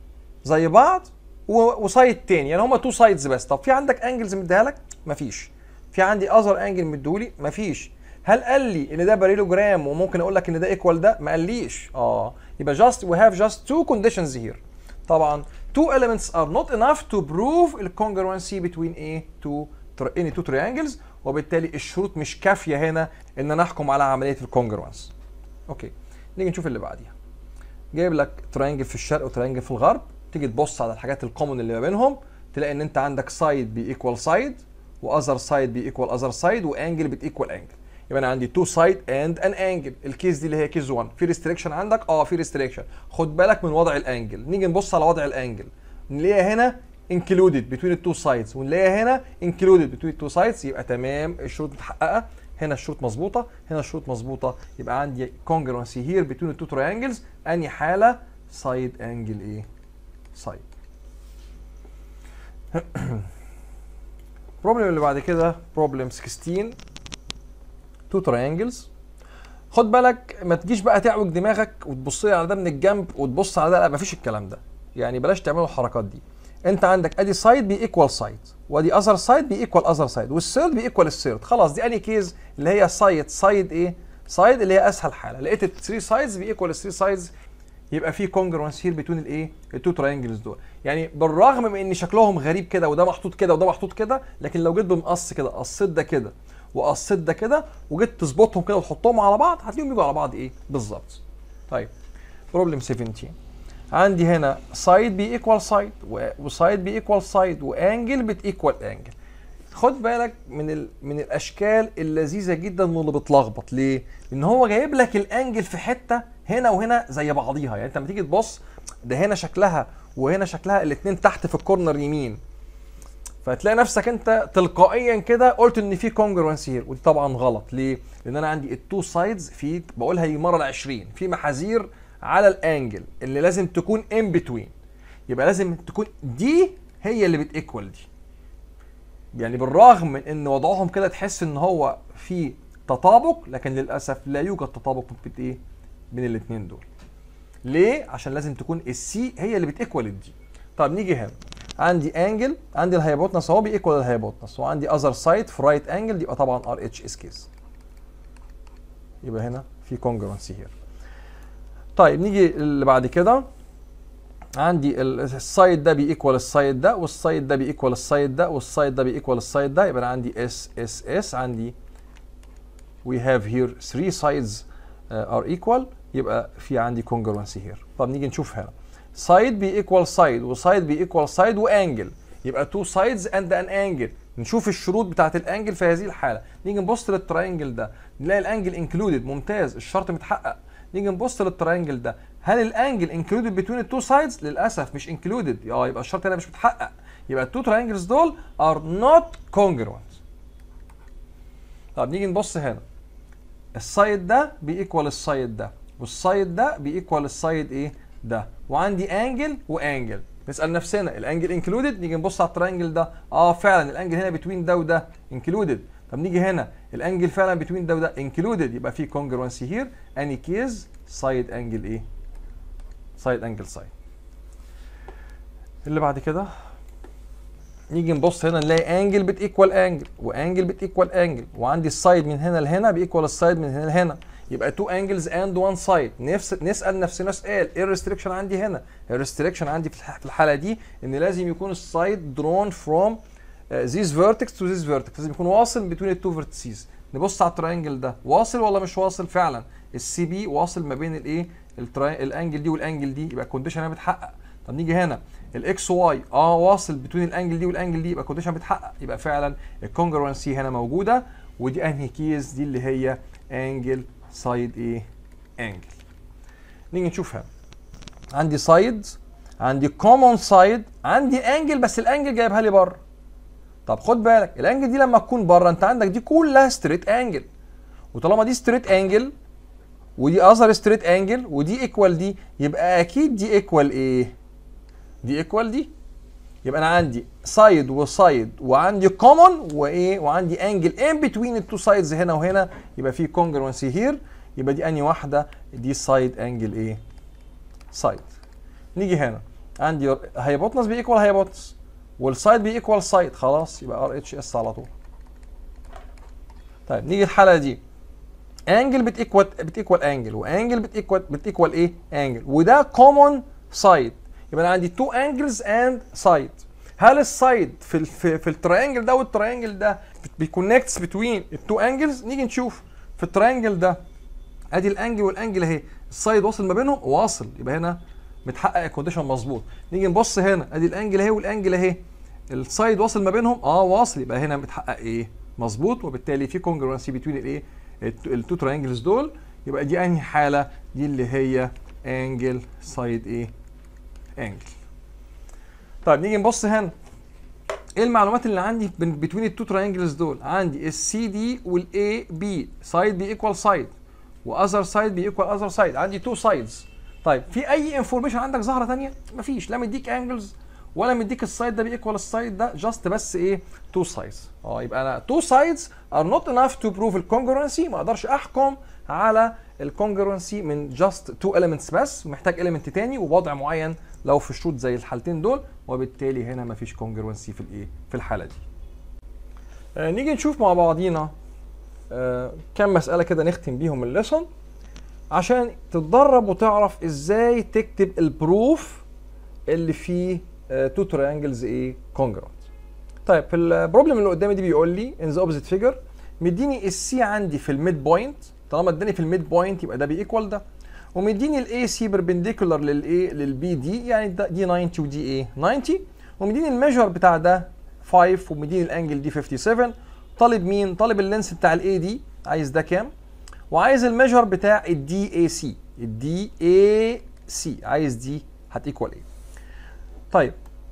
زي بعض وسايد تاني يعني هما تو سايدز بس طب في عندك انجلز مديها لك مفيش في عندي اذر انجل مديهولي مفيش هل قال لي ان ده باريلوجرام وممكن اقول لك ان ده ايكوال ده ما قاليش اه يبقى just we have just two conditions here طبعا two elements are not enough to prove the congruency between a two any two triangles وبالتالي الشروط مش كافيه هنا ان انا احكم على عمليه الكونجرونس اوكي نيجي نشوف اللي بعديها جايب لك تريانجل في الشرق وتريانجل في الغرب تيجي تبص على الحاجات الكومن اللي ما بينهم تلاقي ان انت عندك سايد بيكوال سايد واذر سايد بيكوال اذر سايد وانجل بتيكوال انجل يبقى انا عندي تو سايد اند ان انجل الكيس دي اللي هي كيس 1 في ريستريكشن عندك اه في ريستريكشن خد بالك من وضع الانجل نيجي نبص على وضع الانجل نلاقيها هنا included between the two sides ونلاقيها هنا included between the two sides يبقى تمام الشروط متحققه هنا الشروط مظبوطه هنا الشروط مظبوطه يبقى عندي congruency here between the two triangles اني حاله side angle ايه side problem اللي بعد كده problem 16 two triangles خد بالك ما تجيش بقى تعوج دماغك وتبص لي على ده من الجنب وتبص على ده لا مفيش الكلام ده يعني بلاش تعملوا الحركات دي انت عندك ادي سايد بي ايكوال سايد وادي اذر سايد بي ايكوال اذر سايد والثيرد بي ايكوال الثيرد خلاص دي اني كيز اللي هي سايد سايد ايه سايد اللي هي اسهل حاله لقيت الثري سايدز بي ايكوال الثري سايدز يبقى في كونجرونس هير بين الايه التو تراينجلز دول يعني بالرغم من ان شكلهم غريب كده وده محطوط كده وده محطوط كده لكن لو جيت بمقص كده قصيت ده كده وقصيت ده كده وجيت تظبطهم كده وتحطهم على بعض هتلاقيهم بيجوا على بعض ايه بالظبط طيب بروبلم 17 عندي هنا سايد بي ايكوال سايد وسايد بي ايكوال سايد وانجل بت ايكوال انجل خد بالك من ال... من الاشكال اللذيذه جدا واللي بتلخبط ليه؟ لان هو جايب لك الانجل في حته هنا وهنا زي بعضيها يعني انت لما تيجي تبص ده هنا شكلها وهنا شكلها الاثنين تحت في الكورنر يمين فتلاقي نفسك انت تلقائيا كده قلت ان في كونجرونس هير ودي طبعا غلط ليه؟ لان انا عندي التو سايدز في بقولها المره ال 20 في محاذير على الانجل اللي لازم تكون ان بتوين يبقى لازم تكون دي هي اللي بتيكوال دي يعني بالرغم من ان وضعهم كده تحس ان هو في تطابق لكن للاسف لا يوجد تطابق بين ايه بين الاثنين دول ليه عشان لازم تكون السي هي اللي بتيكوال الدي طب نيجي هنا عندي انجل عندي الهيبوتنس اهو بيكوال الهيبوتنس وعندي اذر سايد في رايت انجل يبقى طبعا ار اتش اس كيس يبقى هنا في كونجرونسي هير طيب نيجي اللي بعد كده عندي السايد ده بيكوال السايد ده والسايد ده بيكوال السايد ده والسايد ده بيكوال السايد ده يبقى انا عندي اس اس اس عندي we have here three sides uh, are equal يبقى في عندي congruency here طب نيجي نشوف هنا سايد بيكوال سايد وسايد بيكوال سايد وانجل يبقى two sides and an angle نشوف الشروط بتاعت الانجل في هذه الحاله نيجي نبص للتراينجل ده نلاقي الانجل انكلودد ممتاز الشرط متحقق نيجي نبص للتراينجل ده هل الانجل انكلودد بين التو سايدز للاسف مش انكلودد اه يبقى الشرط هنا مش متحقق يبقى التو تراينجلز دول ار نوت كونجروينت طب نيجي نبص هنا السايد ده بيكوال السايد ده والسايد ده بيكوال السايد ايه ده وعندي انجل وانجل نسال نفسنا الانجل انكلودد نيجي نبص على التراينجل ده اه فعلا الانجل هنا بتوين ده وده انكلودد طب نيجي هنا الانجل فعلا بتوين ده وده انكلودد يبقى في كونجرونسي هير اني كيز سايد انجل ايه سايد انجل سايد اللي بعد كده نيجي نبص هنا نلاقي انجل بتيكوال انجل وانجل بتيكوال انجل وعندي السايد من هنا لهنا بيكوال السايد من هنا لهنا يبقى تو انجلز اند وان سايد نفس نسال نفسنا سؤال ايه الريستريكشن عندي هنا الريستريكشن عندي في الحاله دي ان لازم يكون السايد درون فروم ذيس فيرتكس تو ذيس فيرتكس لازم يكون واصل بين التو فيرتسيز نبص على التراينجل ده واصل ولا مش واصل فعلا السي بي واصل ما بين الايه الانجل دي والانجل دي يبقى الكونديشن هنا بتحقق طب نيجي هنا الاكس واي اه واصل بين الانجل دي والانجل دي يبقى الكونديشن بتحقق يبقى فعلا الكونجرونسي هنا موجوده ودي انهي كيس دي اللي هي انجل سايد ايه انجل نيجي نشوفها عندي سايد عندي كومون سايد عندي انجل بس الانجل جايبها لي بره طب خد بالك الانجل دي لما تكون بره انت عندك دي كلها ستريت انجل وطالما دي ستريت انجل ودي اذر ستريت انجل ودي ايكوال دي يبقى اكيد دي ايكوال ايه دي ايكوال دي يبقى انا عندي سايد وسايد وعندي كومون وايه وعندي انجل ان بتوين التو سايدز هنا وهنا يبقى في كونجرونسي هير يبقى دي اني واحده دي سايد انجل ايه سايد نيجي هنا عندي هايبوتنس بيكوال هايبوتنس والسايد بيكوال سايد خلاص يبقى ار اتش اس على طول طيب نيجي الحاله دي انجل بتيكوال بتيكوال انجل وانجل بتيكوال بتيكوال ايه انجل وده كومون سايد يبقى انا عندي تو انجلز اند سايد هل السايد في ال في, في التراينجل ده والتراينجل ده بيكونكتس بتوين التو انجلز نيجي نشوف في التراينجل ده ادي الانجل والانجل اهي السايد واصل ما بينهم واصل يبقى هنا متحقق الكونديشن مظبوط نيجي نبص هنا ادي الانجل اهي والانجل اهي السايد واصل ما بينهم اه واصل يبقى هنا متحقق ايه مظبوط وبالتالي في كونجرونسي بين الايه التو تراينجلز دول يبقى دي انهي حاله دي اللي هي انجل سايد ايه انجل طيب نيجي نبص هنا ايه المعلومات اللي عندي بين التو تراينجلز دول عندي السي دي والاي بي سايد بي ايكوال سايد واذر سايد بي ايكوال اذر سايد عندي تو سايدز طيب في اي انفورميشن عندك ظاهره ثانيه مفيش لا مديك انجلز ولا مديك السايد ده بيكوال السايد ده جاست بس ايه تو سايدز اه يبقى انا تو سايدز ار نوت انف تو بروف الكونجرنسي ما اقدرش احكم على الكونجرنسي من جاست تو اليمنتس بس محتاج اليمنت تاني ووضع معين لو في شروط زي الحالتين دول وبالتالي هنا مفيش كونجرنسي في الايه في الحاله دي آه نيجي نشوف مع بعضينا آه كم مساله كده نختم بيهم الليسون عشان تتدرب وتعرف ازاي تكتب البروف اللي فيه تو تريانجلز ايه كونجرنت طيب في البروبلم اللي قدامي دي بيقول لي ان ذا اوبزيت فيجر مديني السي عندي في الميد بوينت طالما اداني في الميد بوينت يبقى ده بيكوال ده ومديني الاي سي بربنديكولار للايه للبي دي يعني ده دي 90 ودي ايه 90 ومديني الميجر بتاع ده 5 ومديني الانجل دي 57 طالب مين طالب اللينس بتاع الاي دي عايز ده كام وعايز الميجر بتاع الدي اي سي الدي اي سي عايز دي هتيكوال ايه طيب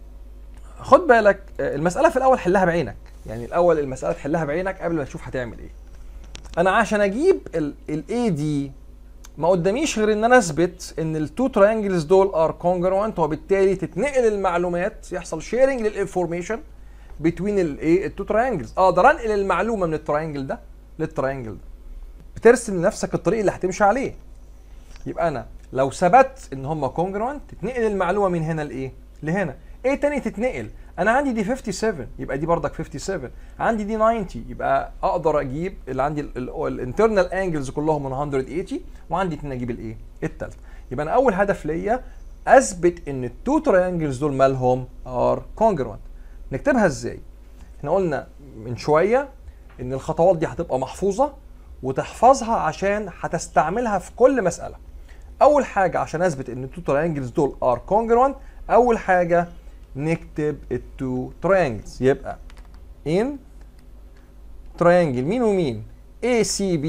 خد بالك المساله في الاول حلها بعينك يعني الاول المساله تحلها بعينك قبل ما تشوف هتعمل ايه انا عشان اجيب الاي دي ما قداميش غير ان انا اثبت ان التو تراينجلز دول ار كونجروانت وبالتالي تتنقل المعلومات يحصل شيرنج للانفورميشن بتوين الايه التو تراينجلز اقدر انقل المعلومه من التراينجل ده للتراينجل ده بترسم لنفسك الطريق اللي هتمشي عليه يبقى انا لو ثبت ان هم كونجروانت تتنقل المعلومه من هنا لايه لهنا ايه تاني تتنقل انا عندي دي 57 يبقى دي بردك 57 عندي دي 90 يبقى اقدر اجيب اللي عندي الانترنال انجلز كلهم من 180 وعندي اتنين اجيب الايه التالتة يبقى انا اول هدف ليا اثبت ان التو تراينجلز دول مالهم ار كونجروانت نكتبها ازاي احنا قلنا من شويه ان الخطوات دي هتبقى محفوظه وتحفظها عشان هتستعملها في كل مساله اول حاجه عشان اثبت ان التو تراينجلز دول ار كونجروانت اول حاجه نكتب التو تراينجلز يبقى in تراينجل مين ومين ACB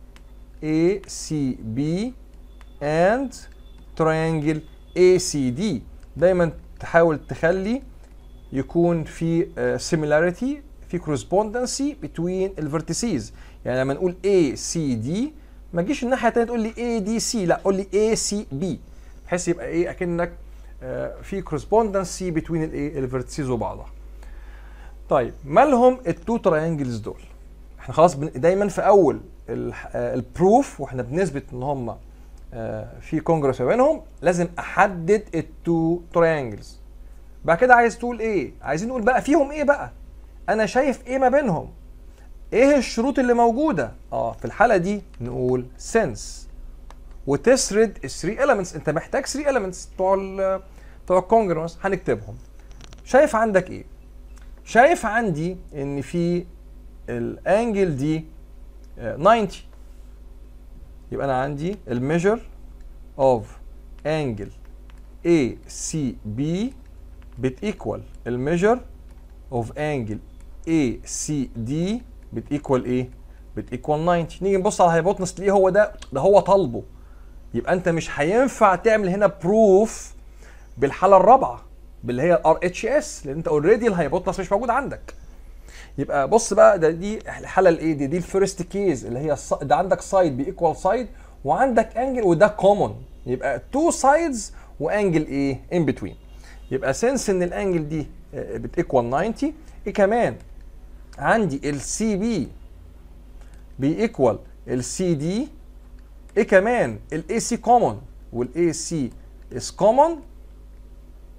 ACB and triangle ACD دايما تحاول تخلي يكون في uh, similarity في correspondency between الفيرتيسيز يعني لما نقول ACD ما تجيش الناحيه الثانيه تقول لي ADC لا قول لي ACB بحيث يبقى ايه اكنك في كورسبوندنسي بين الايه الفيرتسيز وبعضها طيب مالهم التو تراينجلز دول احنا خلاص دايما في اول البروف واحنا بنثبت ان هم في كونجرس ما بينهم لازم احدد التو تراينجلز بعد كده عايز تقول ايه عايزين نقول بقى فيهم ايه بقى انا شايف ايه ما بينهم ايه الشروط اللي موجوده اه في الحاله دي نقول سنس وتسرد ال 3 elements انت محتاج 3 elements بتوع ال بتوع الكونجرس هنكتبهم شايف عندك ايه شايف عندي ان في الانجل دي 90 يبقى انا عندي الميجر اوف انجل اي سي بي بتيكوال الميجر اوف انجل اي سي دي بتيكوال ايه بتيكوال 90 نيجي نبص على الهايبوتنس تلاقيه هو ده ده هو طالبه يبقى انت مش هينفع تعمل هنا بروف بالحاله الرابعه باللي هي الار اتش اس لان انت اوريدي الهايبوتنس مش موجود عندك يبقى بص بقى ده دي الحاله الايه دي دي الفيرست كيز اللي هي ده عندك سايد بيكوال سايد وعندك انجل وده كومون يبقى تو سايدز وانجل ايه ان بتوين يبقى سنس ان الانجل دي بتيكوال 90 ايه كمان عندي السي بي بيكوال السي دي ايه كمان الاي سي كومون والاي سي از كومون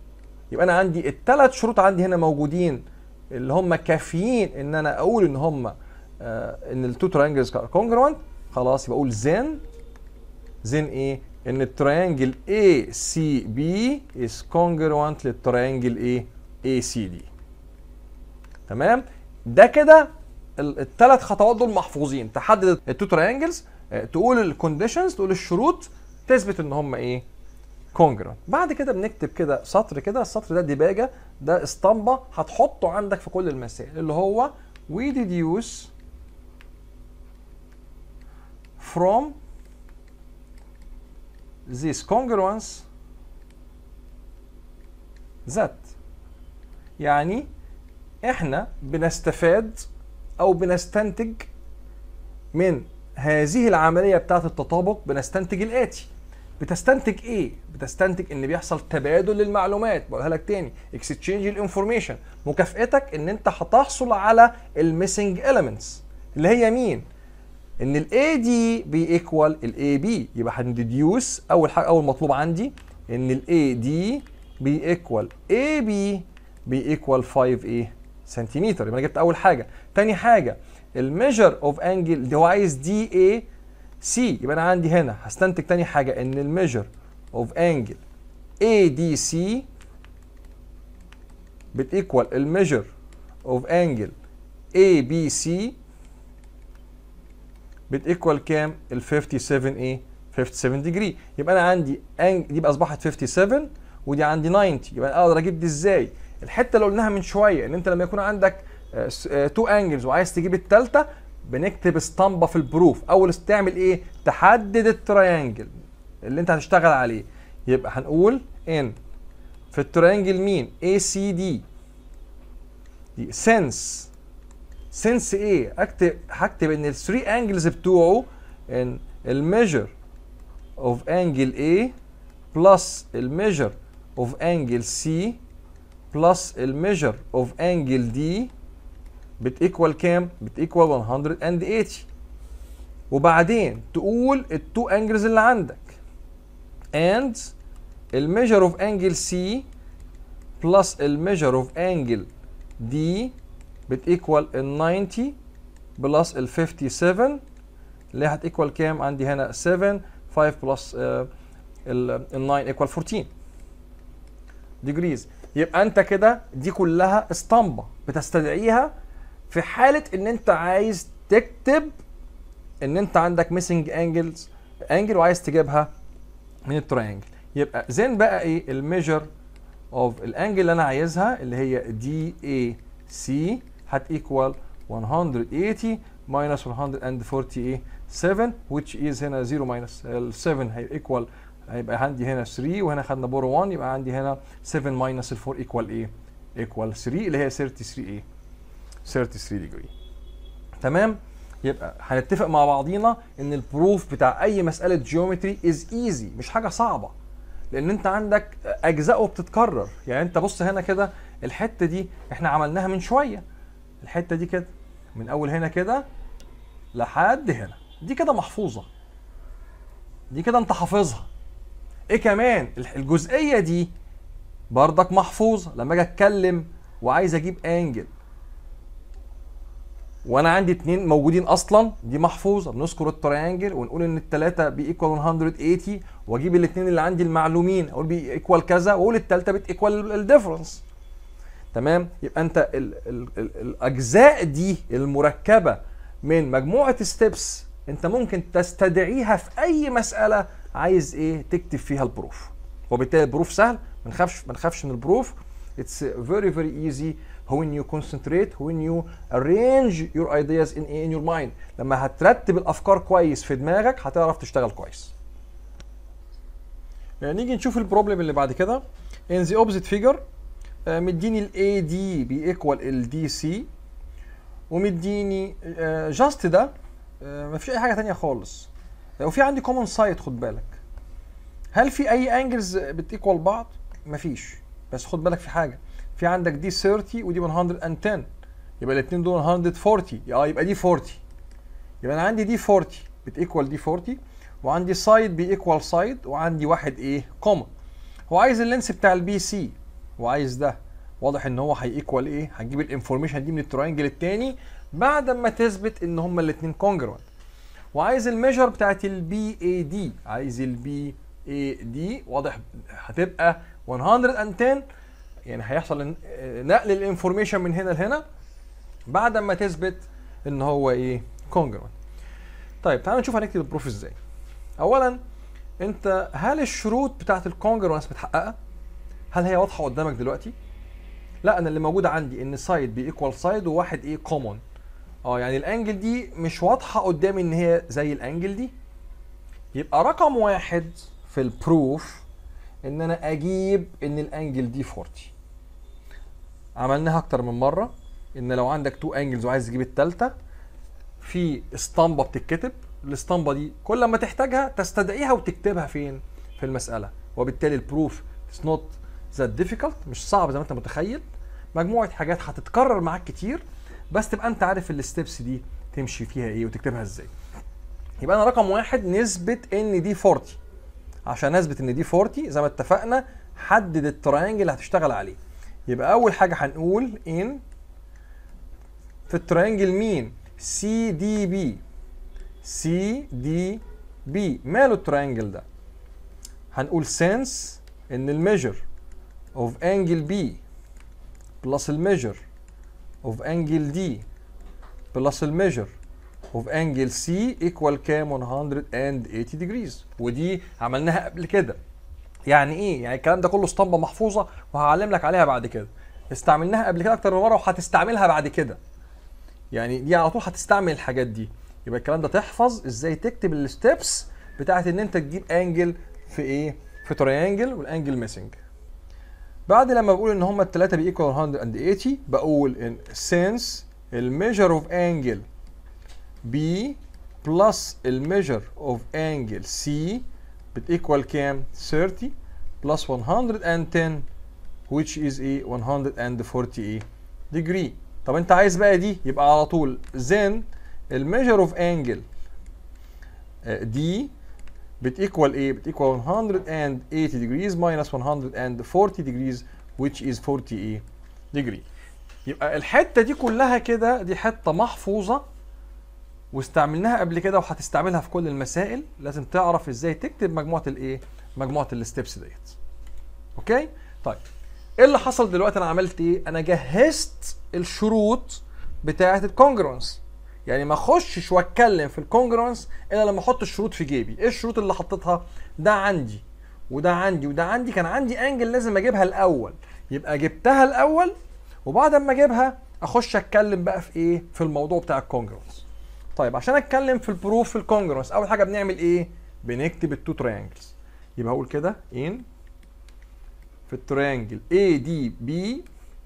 يبقى انا عندي الثلاث شروط عندي هنا موجودين اللي هم كافيين ان انا اقول ان هم آه ان التو تريانجلز كونجروانت خلاص يبقى اقول زين زين ايه ان التريانجل اي سي بي از كونجروانت للتريانجل ايه اي سي دي تمام ده كده الثلاث خطوات دول محفوظين تحدد التو تريانجلز تقول الكونديشنز تقول الشروط تثبت ان هم ايه كونجرنت بعد كده بنكتب كده سطر كده السطر ده ديباجه ده اسطمبه هتحطه عندك في كل المسائل اللي هو we deduce from this congruence that يعني احنا بنستفاد او بنستنتج من هذه العمليه بتاعه التطابق بنستنتج الاتي بتستنتج ايه بتستنتج ان بيحصل تبادل للمعلومات بقولها لك تاني اكستشينج الانفورميشن مكافئتك ان انت هتحصل على الميسنج اليمنتس اللي هي مين ان الاي دي بيكوال الاي بي يبقى هنديوس اول حاجه اول مطلوب عندي ان الاي دي بيكوال اي بي بيكوال 5 ايه سنتيمتر يبقى انا جبت اول حاجه تاني حاجه الميجر اوف انجل هو عايز دي اي سي يبقى انا عندي هنا هستنتج تاني حاجه ان الميجر اوف انجل اي دي سي بتيكوال الميجر اوف انجل اي بي سي بتيكوال كام ال 57 ايه 57 ديجري يبقى انا عندي انج دي بقى اصبحت 57 ودي عندي 90 يبقى انا اقدر اجيب دي ازاي الحته اللي قلناها من شويه ان انت لما يكون عندك تو انجلز وعايز تجيب الثالثه بنكتب اسطمبه في البروف اول تعمل ايه تحدد التريانجل اللي انت هتشتغل عليه يبقى هنقول ان في التريانجل مين اي سي دي دي سنس سنس ايه اكتب هكتب ان الثري انجلز بتوعه ان الميجر اوف انجل A بلس الميجر اوف انجل C بلس الميجر اوف انجل D بتيكوال كام؟ بتيكوال 180 وبعدين تقول التو انجلز اللي عندك and الميجر اوف انجل C بلس الميجر اوف انجل D بتيكوال ال 90 بلس ال 57 اللي هي هتيكوال كام؟ عندي هنا 7 5 بلس ال 9 ايكوال 14 ديجريز يبقى انت كده دي كلها اسطمبه بتستدعيها في حاله ان انت عايز تكتب ان انت عندك ميسنج انجلز انجل وعايز تجيبها من التراينجل يبقى زين بقى ايه الميجر اوف الانجل اللي انا عايزها اللي هي دي اي سي هتيكوال 180 minus 147 which is هنا 0 minus ال 7 هي equal هيبقى عندي هنا 3 وهنا خدنا بورو 1 يبقى عندي هنا 7 minus ال 4 equal ايه؟ equal 3 اللي هي 33 ايه؟ 33 degree تمام؟ يبقى هنتفق مع بعضينا ان البروف بتاع اي مساله جيومتري از ايزي مش حاجه صعبه لان انت عندك اجزاءه بتتكرر يعني انت بص هنا كده الحته دي احنا عملناها من شويه الحته دي كده من اول هنا كده لحد هنا دي كده محفوظه دي كده انت حافظها ايه كمان الجزئيه دي بردك محفوظه لما اجي اتكلم وعايز اجيب انجل وانا عندي اتنين موجودين اصلا دي محفوظه بنذكر التريانجل ونقول ان الثلاثه بيكوال 180 واجيب الاثنين اللي عندي المعلومين اقول بيكوال كذا واقول الثالثه بتيكوال الديفرنس تمام يبقى انت ال ال ال الاجزاء دي المركبه من مجموعه ستيبس انت ممكن تستدعيها في اي مساله عايز ايه تكتب فيها البروف وبالتالي البروف سهل ما نخافش ما نخافش من البروف it's very very easy when you concentrate when you arrange your ideas in in your mind لما هترتب الافكار كويس في دماغك هتعرف تشتغل كويس يعني نيجي نشوف البروبلم اللي بعد كده in the opposite figure آه، مديني ال AD بيكوال ال DC ومديني جاست ده آه، مفيش اي حاجه تانية خالص وفي عندي كومن سايد خد بالك هل في اي انجلز بتيكوال بعض مفيش بس خد بالك في حاجه في عندك دي 30 ودي 110 يبقى الاثنين دول 140 اه يبقى دي 40 يبقى انا عندي دي 40 بتيكوال دي 40 وعندي سايد بيكوال سايد وعندي واحد ايه كومن هو عايز اللينس بتاع البي سي وعايز ده واضح ان هو هيكوال ايه هتجيب الانفورميشن دي من التراينجل التاني بعد ما تثبت ان هما الاثنين كونجروانت وعايز الميجر بتاعت البي اي دي عايز البي اي دي واضح هتبقى 110 يعني هيحصل نقل الانفورميشن من هنا لهنا بعد ما تثبت ان هو ايه كونجروانت طيب تعالوا نشوف هنكتب البروف ازاي اولا انت هل الشروط بتاعت الكونجروانس متحققه هل هي واضحه قدامك دلوقتي لا انا اللي موجود عندي ان سايد بيكوال سايد وواحد ايه كومون اه يعني الانجل دي مش واضحه قدامي ان هي زي الانجل دي يبقى رقم واحد في البروف ان انا اجيب ان الانجل دي 40 عملناها اكتر من مره ان لو عندك تو انجلز وعايز تجيب الثالثه في اسطمبه بتتكتب الاسطمبه دي كل ما تحتاجها تستدعيها وتكتبها فين في المساله وبالتالي البروف اتس نوت ذات ديفيكالت مش صعب زي ما انت متخيل مجموعه حاجات هتتكرر معاك كتير بس تبقى انت عارف الستبس دي تمشي فيها ايه وتكتبها ازاي يبقى انا رقم واحد نثبت ان دي 40 عشان اثبت ان دي 40 زي ما اتفقنا حدد التراينجل اللي هتشتغل عليه يبقى اول حاجه هنقول ان في التراينجل مين سي دي بي سي دي بي ماله التراينجل ده هنقول سنس ان الميجر اوف انجل بي بلس الميجر اوف انجل دي بلس الميجر اوف انجل سي ايكوال كام 180 ديجريز ودي عملناها قبل كده يعني ايه يعني الكلام ده كله اسطمبه محفوظه وهعلم لك عليها بعد كده استعملناها قبل كده اكتر من مره وهتستعملها بعد كده يعني دي على طول هتستعمل الحاجات دي يبقى الكلام ده تحفظ ازاي تكتب الستبس بتاعت ان انت تجيب انجل في ايه في تريانجل والانجل ميسنج بعد لما بقول ان هما الثلاثه بيكوال 180 بقول ان since الميجر اوف انجل B بلس الميجر اوف انجل C بتيكوال كام 30 بلس 110 which is a 140 ايه degree طب انت عايز بقى دي يبقى على طول then الميجر اوف انجل دي بتيكوال ايه بتيكوال 180 degrees minus 140 degrees which is 40 ايه degree يبقى الحته دي كلها كده دي حته محفوظه واستعملناها قبل كده وهتستعملها في كل المسائل لازم تعرف ازاي تكتب مجموعه الايه مجموعه الستبس ديت اوكي طيب ايه اللي حصل دلوقتي انا عملت ايه انا جهزت الشروط بتاعه الكونجرونس يعني ما اخشش واتكلم في الكونجرونس الا لما احط الشروط في جيبي ايه الشروط اللي حطيتها ده عندي وده عندي وده عندي كان عندي انجل لازم اجيبها الاول يبقى جبتها الاول وبعد ما اجيبها اخش اتكلم بقى في ايه في الموضوع بتاع الكونجرونس طيب عشان اتكلم في البروف في الكونجرونس اول حاجه بنعمل ايه بنكتب التو تريانجلز يبقى هقول كده ان في التريانجل اي دي بي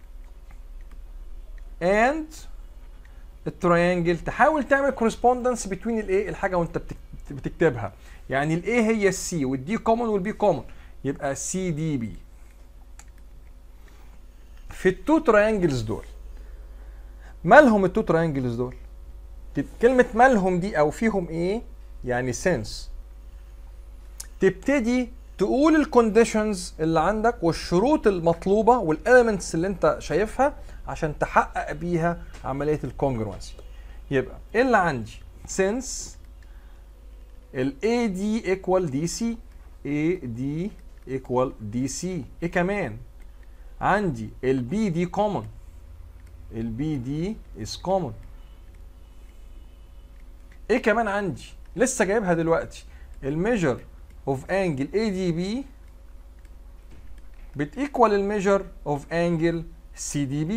and التريانجل تحاول تعمل كورسبوندنس بين الايه الحاجه وانت بتكتبها يعني الاي هي السي والدي كومن والبي كومن يبقى سي دي بي في التو تريانجلز دول مالهم التو تريانجلز دول كلمه مالهم دي او فيهم ايه يعني سنس تبتدي تقول الكونديشنز اللي عندك والشروط المطلوبه والاليمنتس اللي انت شايفها عشان تحقق بيها عمليه الكونجروانسي يبقى ايه اللي عندي since ال AD equal DC AD equal DC ايه كمان عندي ال BD common ال BD is common ايه كمان عندي لسه جايبها دلوقتي الميجر اوف انجل ADB بتيكوال الميجر اوف انجل CDB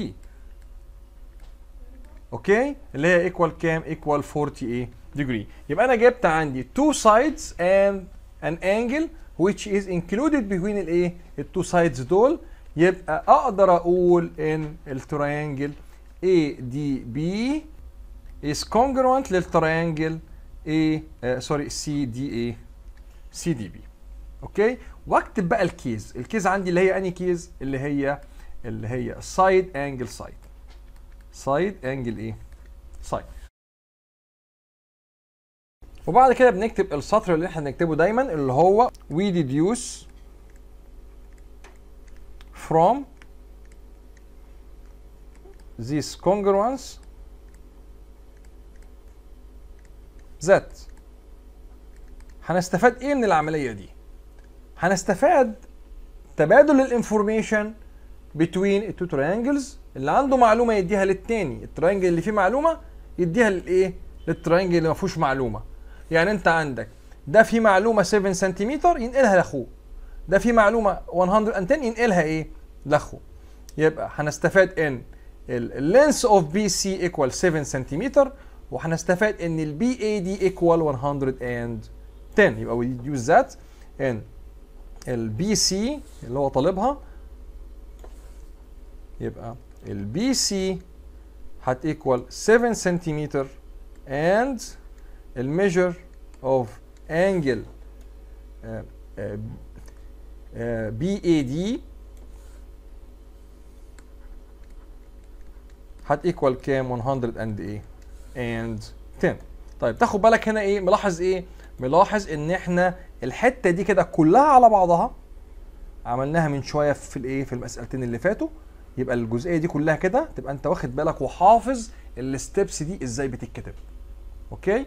اوكي اللي هي ايكوال كام ايكوال 40 ايه degree يبقى انا جبت عندي two sides and an angle which is included between الايه التو سايدز دول يبقى اقدر اقول ان التريانجل ADB is congruent للتريانجل A سوري CDA CDB اوكي واكتب بقى الكيز الكيز عندي اللي هي اني كيز اللي هي اللي هي سايد انجل سايد سايد انجل ايه سايد وبعد كده بنكتب السطر اللي احنا بنكتبه دايما اللي هو we deduce from this congruence that هنستفاد ايه من العمليه دي هنستفاد تبادل الانفورميشن between التو تريانجلز اللي عنده معلومه يديها للتاني التريانجل اللي فيه معلومه يديها للايه للتريانجل اللي ما فيهوش معلومه يعني انت عندك ده فيه معلومه 7 سنتيمتر ينقلها لاخوه ده فيه معلومه 110 ينقلها ايه لاخوه يبقى هنستفاد ان اللينس اوف بي سي ايكوال 7 سنتيمتر وهنستفاد ان البي اي دي ايكوال 110 يبقى we use that ان البي سي اللي هو طالبها يبقى البي سي هت equal 7 سنتيمتر and الميجر of angle بي اي دي هت equal كام 100 and ايه and 10 طيب تاخد بالك هنا ايه ملاحظ ايه ملاحظ ان احنا الحته دي كده كلها على بعضها عملناها من شويه في الايه في المسالتين اللي فاتوا يبقى الجزئيه دي كلها كده تبقى انت واخد بالك وحافظ الستبس دي ازاي بتتكتب اوكي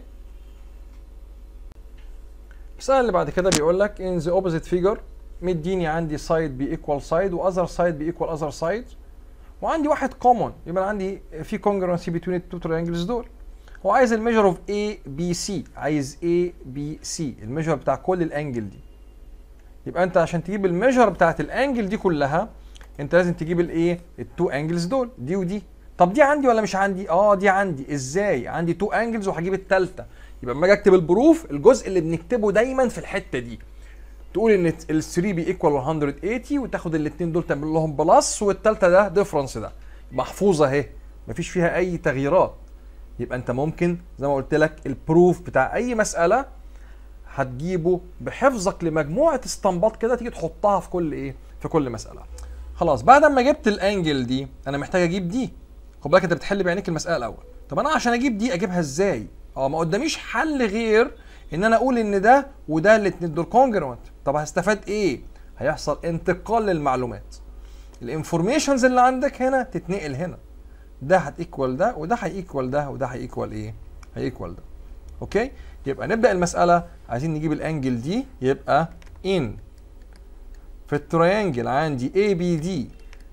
السؤال اللي بعد كده بيقول لك in the opposite figure مديني عندي سايد بي equal سايد واذر سايد بي equal اذر سايد وعندي واحد كومون يبقى عندي في congruency between التو تريانجلز دول هو عايز الميجر اوف اي بي سي عايز اي بي سي الميجر بتاع كل الانجل دي يبقى انت عشان تجيب الميجر بتاعت الانجل دي كلها انت لازم تجيب الايه التو انجلز دول دي ودي طب دي عندي ولا مش عندي اه دي عندي ازاي عندي تو انجلز وهجيب الثالثه يبقى لما اجي اكتب البروف الجزء اللي بنكتبه دايما في الحته دي تقول ان ال 3 بي ايكوال 180 وتاخد الاثنين دول تعمل لهم بلس والثالثه ده ديفرنس ده محفوظه اهي مفيش فيها اي تغييرات يبقى انت ممكن زي ما قلت لك البروف بتاع اي مساله هتجيبه بحفظك لمجموعه استنباط كده تيجي تحطها في كل ايه في كل مساله خلاص بعد ما جبت الانجل دي انا محتاج اجيب دي خد بالك انت بتحل بعينيك المساله الاول طب انا عشان اجيب دي اجيبها ازاي اه ما قداميش حل غير ان انا اقول ان ده وده الاثنين دول كونجرونت طب هستفاد ايه هيحصل انتقال للمعلومات الانفورميشنز اللي عندك هنا تتنقل هنا ده هتيكوال ده وده هيكوال ده وده هيكوال ايه هيكوال ده اوكي يبقى نبدا المساله عايزين نجيب الانجل دي يبقى ان في التريانجل عندي اي بي دي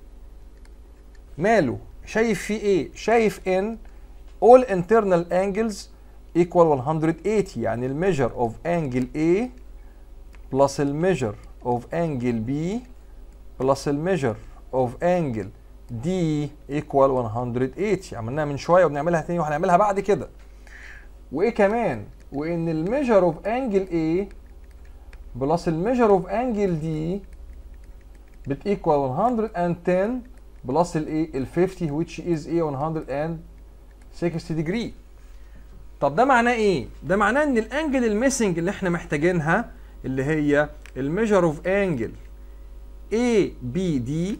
ماله شايف فيه ايه شايف ان all internal angles equal 180 يعني الميجر of angle A plus الميجر of angle B plus الميجر of angle D equal 180 عملناها من شويه وبنعملها تاني وهنعملها بعد كده وايه كمان وان الميجر اوف انجل A بلس الميجر اوف انجل D بتيكوال 110 بلس الايه ال 50 which is a 160 degree طب ده معناه ايه ده معناه ان الانجل الميسنج اللي احنا محتاجينها اللي هي الميجر اوف انجل اي بي دي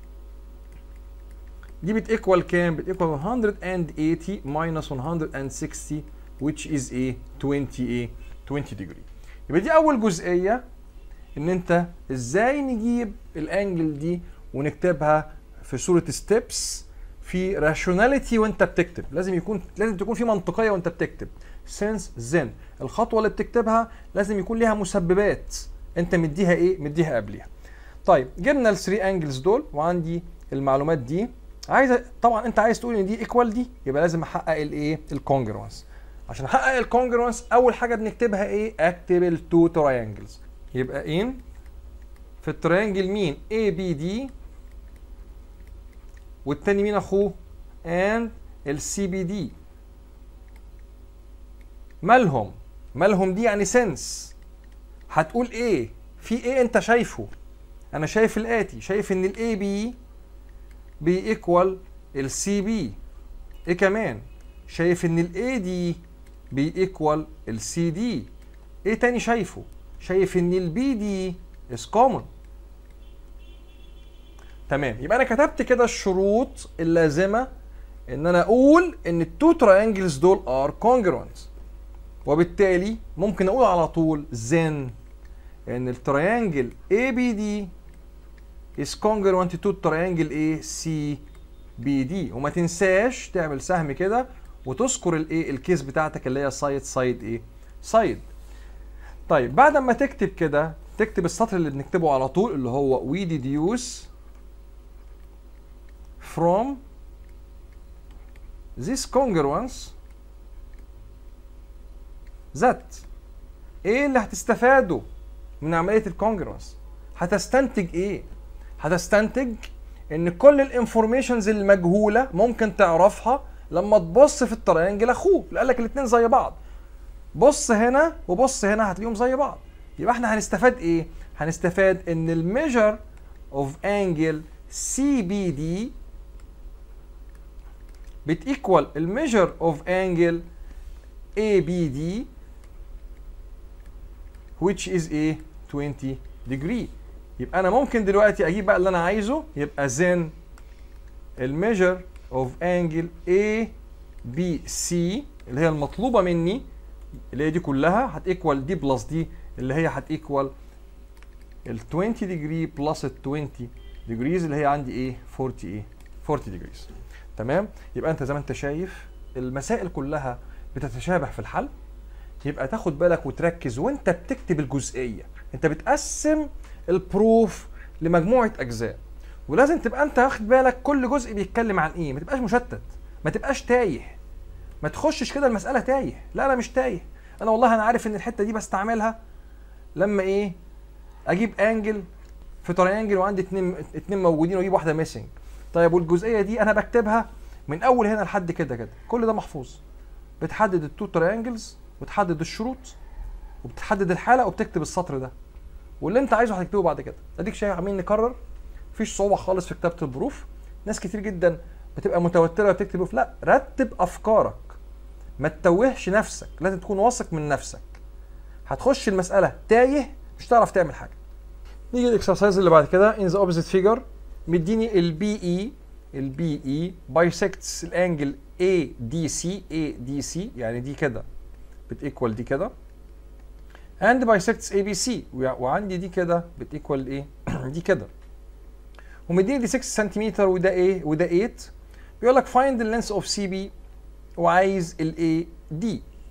دي بتيكوال كام بتيكوال 180 minus 160 which is a 20 a 20 degree يبقى دي اول جزئيه ان انت ازاي نجيب الانجل دي ونكتبها في صوره ستيبس في راشوناليتي وانت بتكتب لازم يكون لازم تكون في منطقيه وانت بتكتب سينس زين الخطوه اللي بتكتبها لازم يكون ليها مسببات انت مديها ايه مديها قبليها طيب جبنا ال 3 انجلز دول وعندي المعلومات دي عايز طبعا انت عايز تقول ان دي ايكوال دي يبقى لازم احقق الايه الكونجرونس عشان احقق الكونجرونس اول حاجه بنكتبها ايه اكتب التو تراينجلز يبقى ان في التراينجل مين اي بي دي والتاني مين اخوه and السي بي دي مالهم مالهم دي يعني سنس هتقول ايه في ايه انت شايفه انا شايف الاتي شايف ان الاي بي بيكوال السي بي ايه كمان شايف ان الاي دي بيكوال السي دي ايه تاني شايفه شايف ان البي دي is common تمام يبقى انا كتبت كده الشروط اللازمه ان انا اقول ان التو تراينجلز دول ار congruent وبالتالي ممكن اقول على طول then ان التراينجل ABD is congruent to triangle AC بي دي وما تنساش تعمل سهم كده وتذكر الايه الكيس بتاعتك اللي هي سايد سايد ايه سايد طيب بعد ما تكتب كده تكتب السطر اللي بنكتبه على طول اللي هو we deduce from this congruence that ايه اللي هتستفاده من عمليه الكونجرونس هتستنتج ايه هتستنتج ان كل الانفورميشنز المجهوله ممكن تعرفها لما تبص في التريانجل اخوه اللي قال لك الاثنين زي بعض بص هنا وبص هنا هتلاقيهم زي بعض يبقى احنا هنستفاد ايه هنستفاد ان الميجر اوف انجل سي بي دي بتيكوال الميجر اوف انجل اي بي دي which is ايه 20 degree يبقى انا ممكن دلوقتي اجيب بقى اللي انا عايزه يبقى then الميجر اوف انجل A B C اللي هي المطلوبه مني اللي هي دي كلها هتيكوال دي بلس دي اللي هي هتيكوال ال 20 ديجري بلس ال 20 ديجريز اللي هي عندي ايه 40 ايه 40 ديجريز تمام يبقى انت زي ما انت شايف المسائل كلها بتتشابه في الحل يبقى تاخد بالك وتركز وانت بتكتب الجزئيه انت بتقسم البروف لمجموعه اجزاء ولازم تبقى انت واخد بالك كل جزء بيتكلم عن ايه ما تبقاش مشتت ما تبقاش تايه ما تخشش كده المساله تايه لا انا مش تايه انا والله انا عارف ان الحته دي بستعملها لما ايه اجيب انجل في تريانجل وعندي اتنين اتنين موجودين واجيب واحده ميسنج طيب والجزئيه دي انا بكتبها من اول هنا لحد كده كده كل ده محفوظ بتحدد التو تريانجلز وتحدد الشروط وبتحدد الحاله وبتكتب السطر ده واللي انت عايزه هتكتبه بعد كده اديك شايف عمالين نكرر مفيش صعوبه خالص في كتابه البروف ناس كتير جدا بتبقى متوتره بتكتب بروف لا رتب افكارك ما تتوهش نفسك لازم تكون واثق من نفسك هتخش المساله تايه مش هتعرف تعمل حاجه نيجي الاكسرسايز اللي بعد كده ان ذا اوبوزيت فيجر مديني البي اي البي اي بايسكتس الانجل اي دي سي اي دي سي يعني دي كده بتيكوال دي كده and bisects ABC وعندي دي كده بتيكوال ايه دي كده ومديني دي 6 سنتيمتر وده ايه وده 8 بيقول لك find the length of CB وعايز ال AD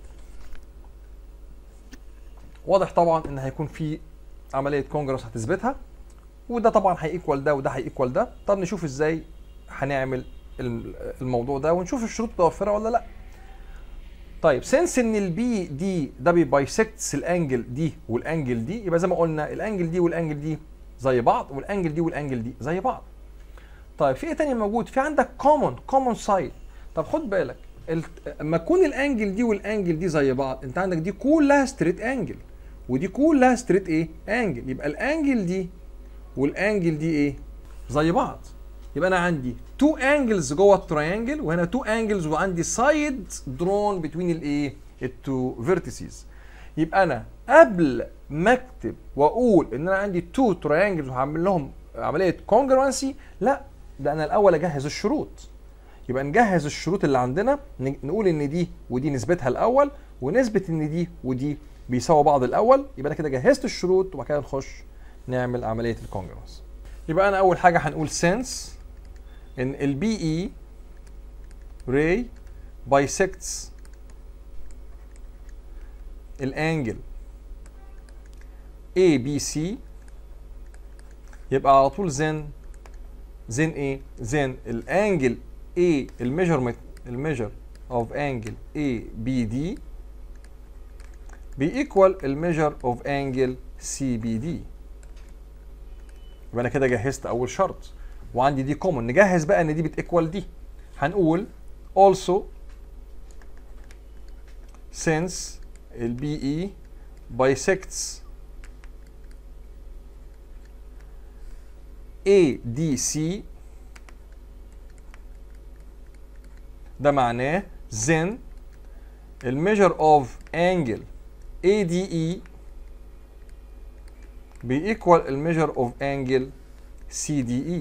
واضح طبعا ان هيكون في عمليه كونجرس هتثبتها وده طبعا هيكوال ده وده هيكوال ده طب نشوف ازاي هنعمل الموضوع ده ونشوف الشروط متوفره ولا لا طيب سنس ان البي دي ده بيبايسكتس الانجل دي والانجل دي يبقى زي ما قلنا الانجل دي والانجل دي زي بعض والانجل دي والانجل دي زي بعض طيب في ايه تاني موجود في عندك كومون كومون سايد طب خد بالك اما تكون الانجل دي والانجل دي زي بعض انت عندك دي كلها ستريت انجل ودي كلها ستريت ايه انجل يبقى الانجل دي والانجل دي ايه زي بعض يبقى انا عندي تو انجلز جوه التريانجل وهنا تو انجلز وعندي سايد درون بتوين الايه التو فيرتيسز يبقى انا قبل ما اكتب واقول ان انا عندي تو تريانجلز وهعمل لهم عمليه كونجرونسي لا ده انا الاول اجهز الشروط يبقى نجهز الشروط اللي عندنا نقول ان دي ودي نسبتها الاول ونثبت ان دي ودي بيساووا بعض الاول يبقى انا كده جهزت الشروط وبعد كده نخش نعمل عمليه الكونجرونس يبقى انا اول حاجه هنقول سنس ان البي اي ray bisects الانجل اي بي سي يبقى على طول زن زن ايه زن الانجل اي الميجرمنت الميجر اوف انجل اي بي دي بيكوال الميجر اوف انجل سي بي دي يبقى انا كده جهزت اول شرط وعندي دي كومون نجهز بقى ان دي بتيكوال دي هنقول also since ال BE bisects ADC ده معناه then ال measure of angle ADE بيكوال ال measure of angle CDE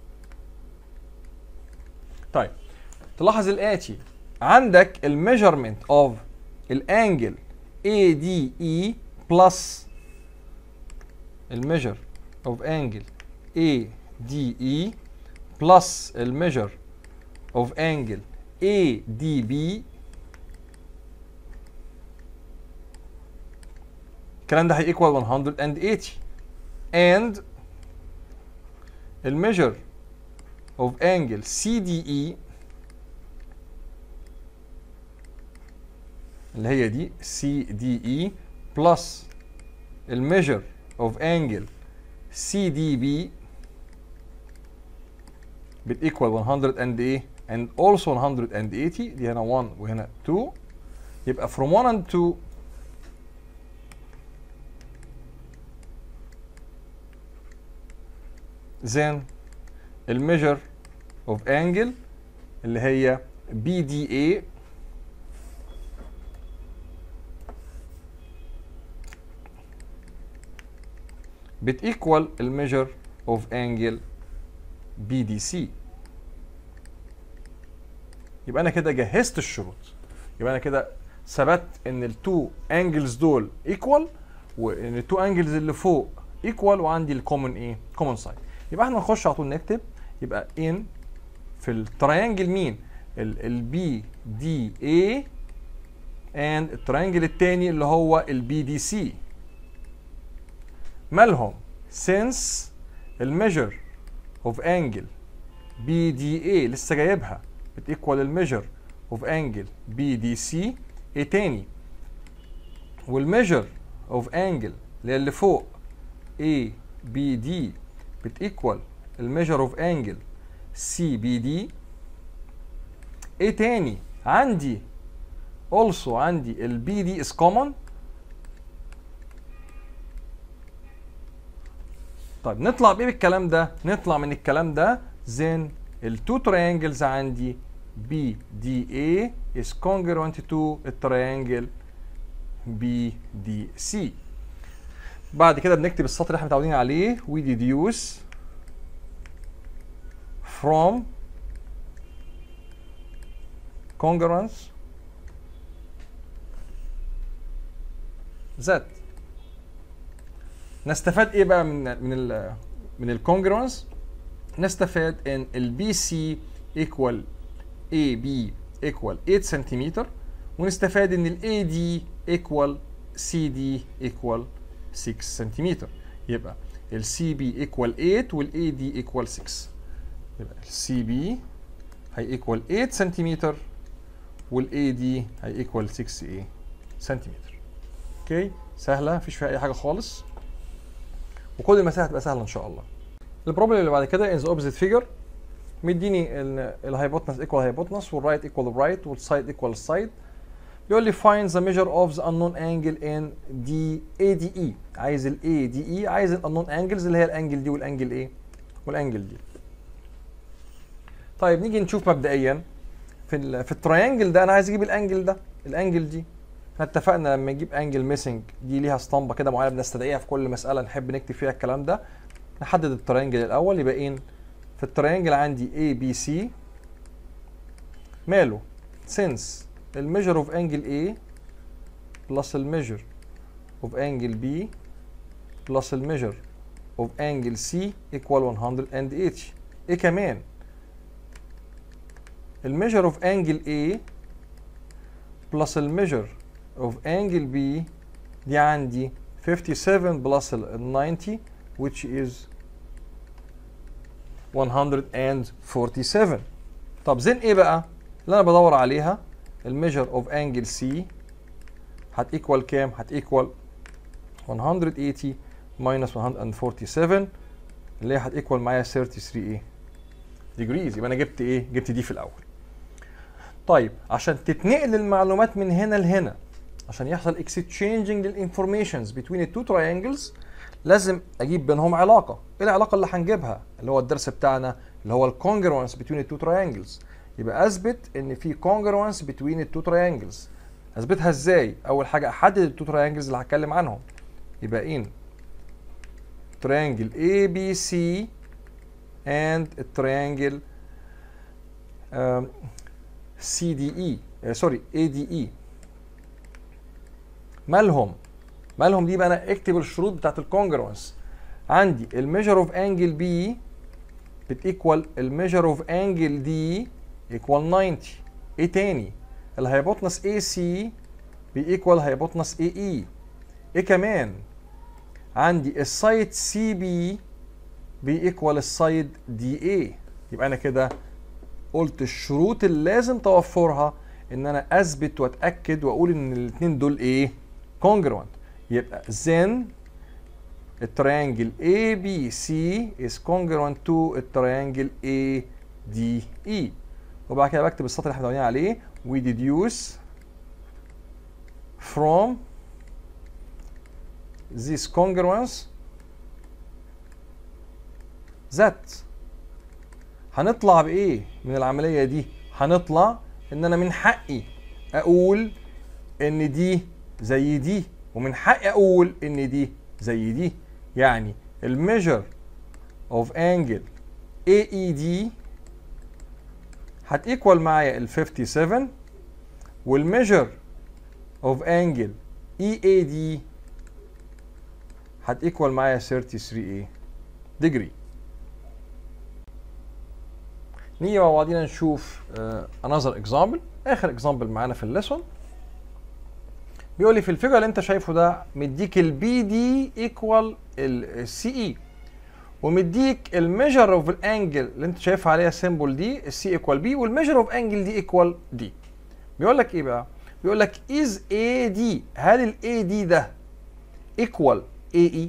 طيب تلاحظ الاتي عندك الميجرمنت اوف الانجل ADE بلس الميجر اوف انجل ADE بلس الميجر of angle ADB الكلام ده هيكوال 180 and الميجر of angle CDE اللي هي دي CDE plus الميجر of angle CDB بتيكوال 100 and ايه and also 180 دي هنا 1 وهنا 2 يبقى from 1 and 2 then الميجر of angle اللي هي BDA بتيكوال الميجر of angle BDC يبقى انا كده جهزت الشروط يبقى انا كده ثبت ان التو انجلز دول ايكوال وان التو انجلز اللي فوق ايكوال وعندي الكومن ايه كومن سايد يبقى احنا نخش على طول نكتب يبقى ان في التريانجل مين البي دي اي اند التريانجل الثاني اللي هو البي دي سي مالهم since الميجر اوف انجل بي دي اي لسه جايبها بتيكوال الميجر اوف انجل بي دي سي ايه تاني والميجر اوف انجل اللي هي اللي فوق اي بي دي بتيكوال الميجر اوف انجل سي بي دي ايه تاني عندي also عندي البي دي is common طيب نطلع بايه بالكلام ده نطلع من الكلام ده زين التو تريانجلز عندي بي دي اي is congruent to التريانجل بي دي سي بعد كده بنكتب السطر اللي احنا متعودين عليه we deduce from congruence z نستفاد ايه بقى من من ال من الكونجرونس نستفاد ان البي سي ايكوال اي بي ايكوال 8 سنتيمتر ونستفاد ان الاي دي ايكوال سي دي ايكوال 6 سنتيمتر يبقى السي بي ايكوال 8 والاي دي ايكوال 6 يبقى السي بي هي ايكوال 8 سنتيمتر والاي دي هي ايكوال 6 ايه سنتيمتر اوكي سهله مفيش فيها اي حاجه خالص وكل المسائل هتبقى سهله ان شاء الله البروبلم اللي بعد كده از اوبزيت فيجر مديني الهايبوتنس ايكوال هايبوتنس والرايت ايكوال الرايت والسايد ايكوال السايد بيقول لي find the measure of the unknown angle in دي ADE عايز ال ADE عايز ال unknown angles اللي هي الانجل دي والانجل ايه والانجل دي طيب نيجي نشوف مبدئيا في ال في التريانجل ده انا عايز اجيب الانجل ده الانجل دي احنا اتفقنا لما نجيب انجل ميسنج دي ليها اسطمبه كده معينه بنستدعيها في كل مساله نحب نكتب فيها الكلام ده نحدد التريانجل الاول يبقى ايه في التريانجل عندي A B C ماله since الميجر اوف انجل A بلس الميجر اوف انجل B بلس الميجر اوف انجل C equal 180 ايه كمان الميجر اوف انجل A بلس الميجر اوف انجل B دي عندي 57 بلس ال 90 which is 147 طب زين ايه بقى اللي انا بدور عليها الميجر اوف انجل سي هتيكوال كام هتيكوال 180 minus 147 اللي هي هتيكوال معايا 33 ايه ديجريز يبقى انا جبت ايه جبت دي في الاول طيب عشان تتنقل المعلومات من هنا لهنا عشان يحصل exchanging للانفورميشنز between التو triangles لازم اجيب بينهم علاقه ايه العلاقه اللي هنجيبها اللي هو الدرس بتاعنا اللي هو الكونجرونس بين التو تراينجلز يبقى اثبت ان في كونجرونس بين التو تراينجلز اثبتها ازاي اول حاجه احدد التو تراينجلز اللي هتكلم عنهم يبقى ان تراينجل اي بي سي and التراينجل سي دي اي سوري اي دي اي مالهم مالهم دي بقى انا اكتب الشروط بتاعت الكونجرونس عندي الميجر اوف انجل بي بتيكوال الميجر اوف انجل دي equal 90 ايه تاني الهيبوتنس AC بيكوال هيبوتنس AE ايه كمان عندي السايد CB بيكوال السايد DA يبقى انا كده قلت الشروط اللي لازم توفرها ان انا اثبت واتاكد واقول ان الاثنين دول ايه congruent يبقى then التريانجل ABC is congruent to التريانجل ADE وبعد كده بكتب السطر اللي احنا متعودين عليه we deduce from this congruence that هنطلع بايه من العمليه دي هنطلع ان انا من حقي اقول ان دي زي دي ومن حقي اقول ان دي زي دي يعني الميجر اوف انجل AED هتيكوال معايا ال 57 والميجر اوف انجل EAD هتيكوال معايا 33 ايه ديجري نيجي مع بعضينا نشوف انذر اكزامبل اخر اكزامبل معانا في الليسون بيقول لي في الفيجر اللي انت شايفه ده مديك البي دي ايكوال السي اي ومديك الميجر اوف الانجل اللي انت شايفها عليها سيمبل دي السي ايكوال بي والميجر اوف انجل دي ايكوال دي بيقول لك ايه بقى بيقول لك از اي دي هل الاي دي ده ايكوال اي اي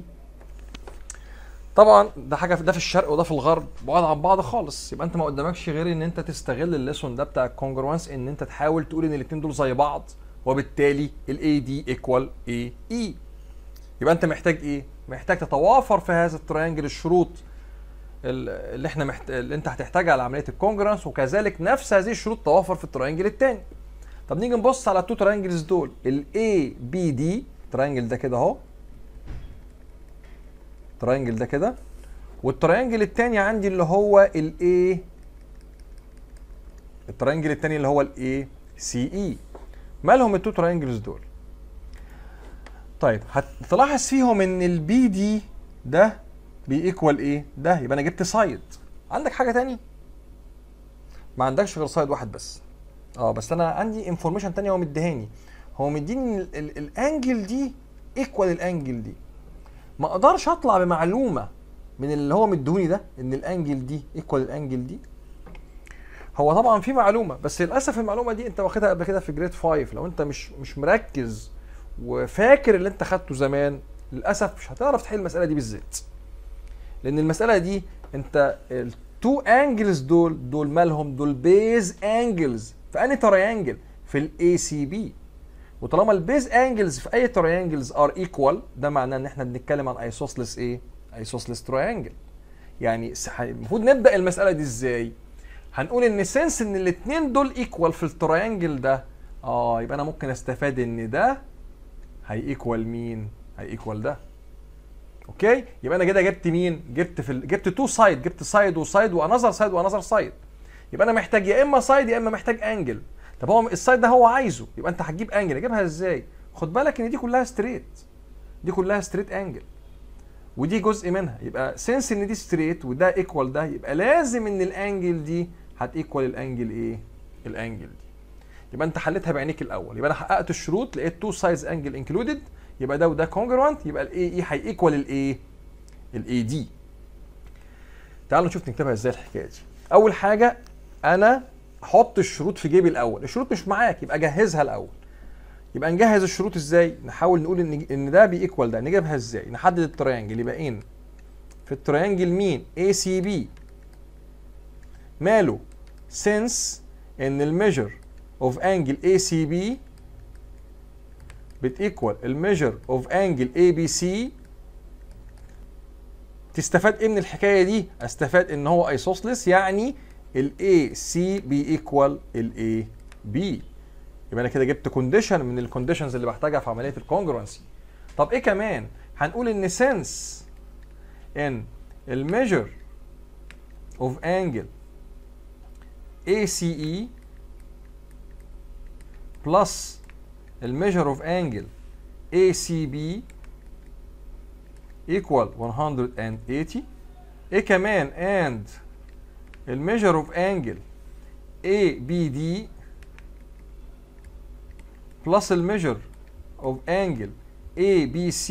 طبعا ده حاجه ده في الشرق وده في الغرب بعاد عن بعض خالص يبقى انت ما قدامكش غير ان انت تستغل الليسون ده بتاع الكونجروانس ان انت تحاول تقول ان الاثنين دول زي بعض وبالتالي الاي دي ايكوال اي اي يبقى انت محتاج ايه محتاج تتوافر في هذا التريانجل الشروط اللي احنا محت... اللي انت هتحتاجها على عمليه الكونجرانس وكذلك نفس هذه الشروط توافر في التريانجل الثاني طب نيجي نبص على التو تريانجلز دول الاي بي دي التريانجل ده كده اهو التريانجل ده كده والتريانجل الثاني عندي اللي هو الاي التريانجل الثاني اللي هو الاي سي اي مالهم التو تريانجلز دول طيب هتلاحظ فيهم ان البي دي ده بيكوال ايه ده يبقى انا جبت سايد عندك حاجه تاني ما عندكش غير سايد واحد بس اه بس انا عندي انفورميشن تانية هو مديهاني هو مديني الانجل دي ايكوال الانجل دي ما اقدرش اطلع بمعلومه من اللي هو مديهوني ده ان الانجل دي ايكوال الانجل دي هو طبعا في معلومه بس للاسف المعلومه دي انت واخدها قبل كده في جريد 5 لو انت مش مش مركز وفاكر اللي انت خدته زمان للاسف مش هتعرف تحل المساله دي بالذات لان المساله دي انت التو انجلز دول دول مالهم دول بيز انجلز في انهي تريانجل في الاي سي بي وطالما البيز انجلز في اي تريانجلز ار ايكوال ده معناه ان احنا بنتكلم عن ايسوسلس ايه ايسوسلس تريانجل يعني المفروض نبدا المساله دي ازاي هنقول ان سنس ان الاثنين دول ايكوال في التريانجل ده اه يبقى انا ممكن استفاد ان ده هي ايكوال مين هي ايكوال ده اوكي يبقى انا كده جبت مين جبت في ال... جبت تو سايد جبت سايد وسايد وانذر سايد وانذر سايد يبقى انا محتاج يا اما سايد يا اما محتاج انجل طب هو السايد ده هو عايزه يبقى انت هتجيب انجل اجيبها ازاي خد بالك ان دي كلها ستريت دي كلها ستريت انجل ودي جزء منها يبقى سنس ان دي ستريت وده ايكوال ده يبقى لازم ان الانجل دي هتيكوال الانجل ايه الانجل دي يبقى انت حليتها بعينيك الاول يبقى انا حققت الشروط لقيت تو سايز انجل انكلودد يبقى ده وده كونجروانت يبقى الاي اي هيكوال الايه الاي دي تعالوا نشوف نكتبها ازاي الحكايه دي اول حاجه انا حط الشروط في جيبي الاول الشروط مش معاك يبقى جهزها الاول يبقى نجهز الشروط ازاي نحاول نقول ان ان ده بيكوال ده نجيبها ازاي نحدد التريانجل يبقى ان في التريانجل مين اي سي بي ماله سنس ان الميجر اوف انجل اي سي بي بتيكوال الميجر اوف انجل اي بي سي تستفاد ايه من الحكايه دي استفاد ان هو ايسوسلس يعني الاي سي بيكوال الاي بي يبقى انا كده جبت كونديشن من الكونديشنز اللي بحتاجها في عمليه الكونجرونسي طب ايه كمان هنقول ان سنس ان الميجر اوف انجل ACE plus الميجر اوف انجل ACB equal 180 ايه كمان and الميجر اوف انجل ABD plus ال measure of angle ABC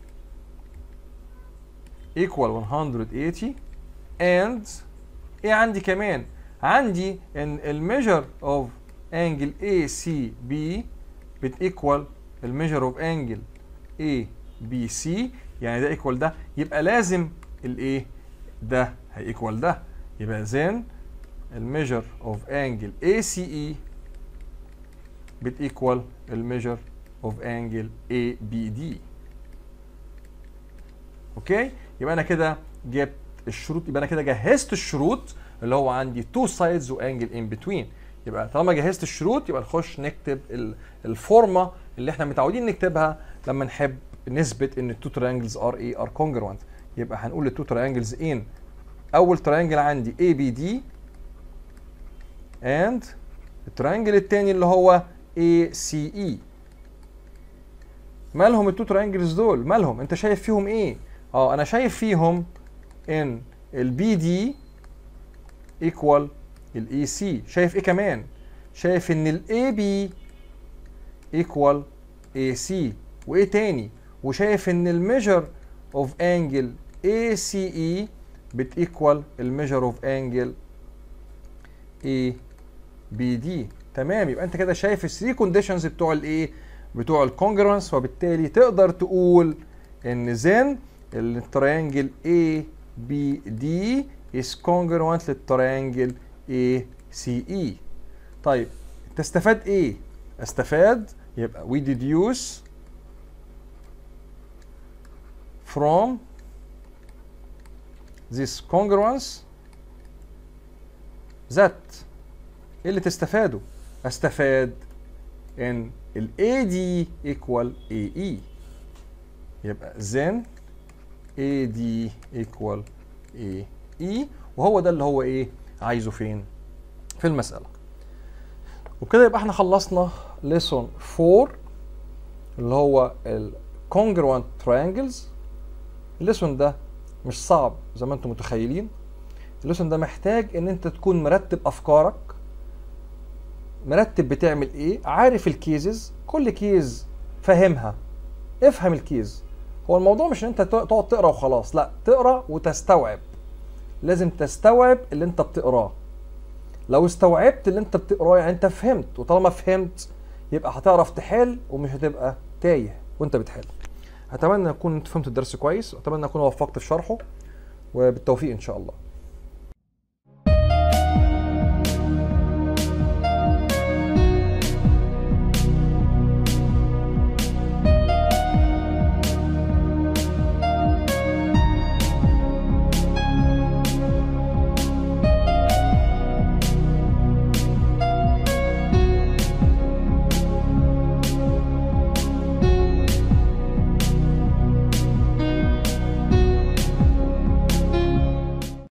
equal 180 and ايه عندي كمان عندي ان الميجر اوف انجل اي سي بي بتيكوال الميجر اوف انجل اي بي سي يعني ده ايكوال ده يبقى لازم الايه ده هيكوال ده يبقى زين الميجر اوف انجل اي سي اي بتيكوال الميجر اوف انجل اي بي دي اوكي يبقى انا كده جبت الشروط يبقى انا كده جهزت الشروط اللي هو عندي تو سايدز وانجل ان بتوين يبقى طالما جهزت الشروط يبقى نخش نكتب الفورمه اللي احنا متعودين نكتبها لما نحب نثبت ان التو تريانجلز ار اي ار كونجروانت يبقى هنقول التو تريانجلز ان اول تريانجل عندي اي بي دي اند التريانجل الثاني اللي هو اي سي اي مالهم التو تريانجلز دول مالهم انت شايف فيهم ايه اه انا شايف فيهم ان البي دي ايكوال الاي سي شايف ايه كمان شايف ان الاي بي ايكوال اي سي وايه تاني وشايف ان الميجر اوف انجل اي سي اي بتيكوال الميجر اوف انجل اي بي دي تمام يبقى انت كده شايف الثري كونديشنز بتوع الايه بتوع الكونجرونس وبالتالي تقدر تقول ان زين التريانجل اي بي دي is congruent للتريانجل ACE طيب تستفاد ايه؟ استفاد يبقى we deduce from this congruence that ايه اللي تستفاده؟ استفاد ان ال AD equal AE يبقى then AD equal AE وهو ده اللي هو ايه عايزه فين في المسألة وبكده يبقى احنا خلصنا ليسون 4 اللي هو ال congruent triangles الليسون ده مش صعب زي ما انتم متخيلين الليسون ده محتاج ان انت تكون مرتب افكارك مرتب بتعمل ايه عارف الكيزز كل كيز فاهمها افهم الكيز هو الموضوع مش ان انت تقعد تقرا وخلاص لا تقرا وتستوعب لازم تستوعب اللي انت بتقراه لو استوعبت اللي انت بتقراه يعني انت فهمت وطالما فهمت يبقى هتعرف تحل ومش هتبقى تايه وانت بتحل اتمنى اكون انت فهمت الدرس كويس واتمنى اكون وفقت في شرحه وبالتوفيق ان شاء الله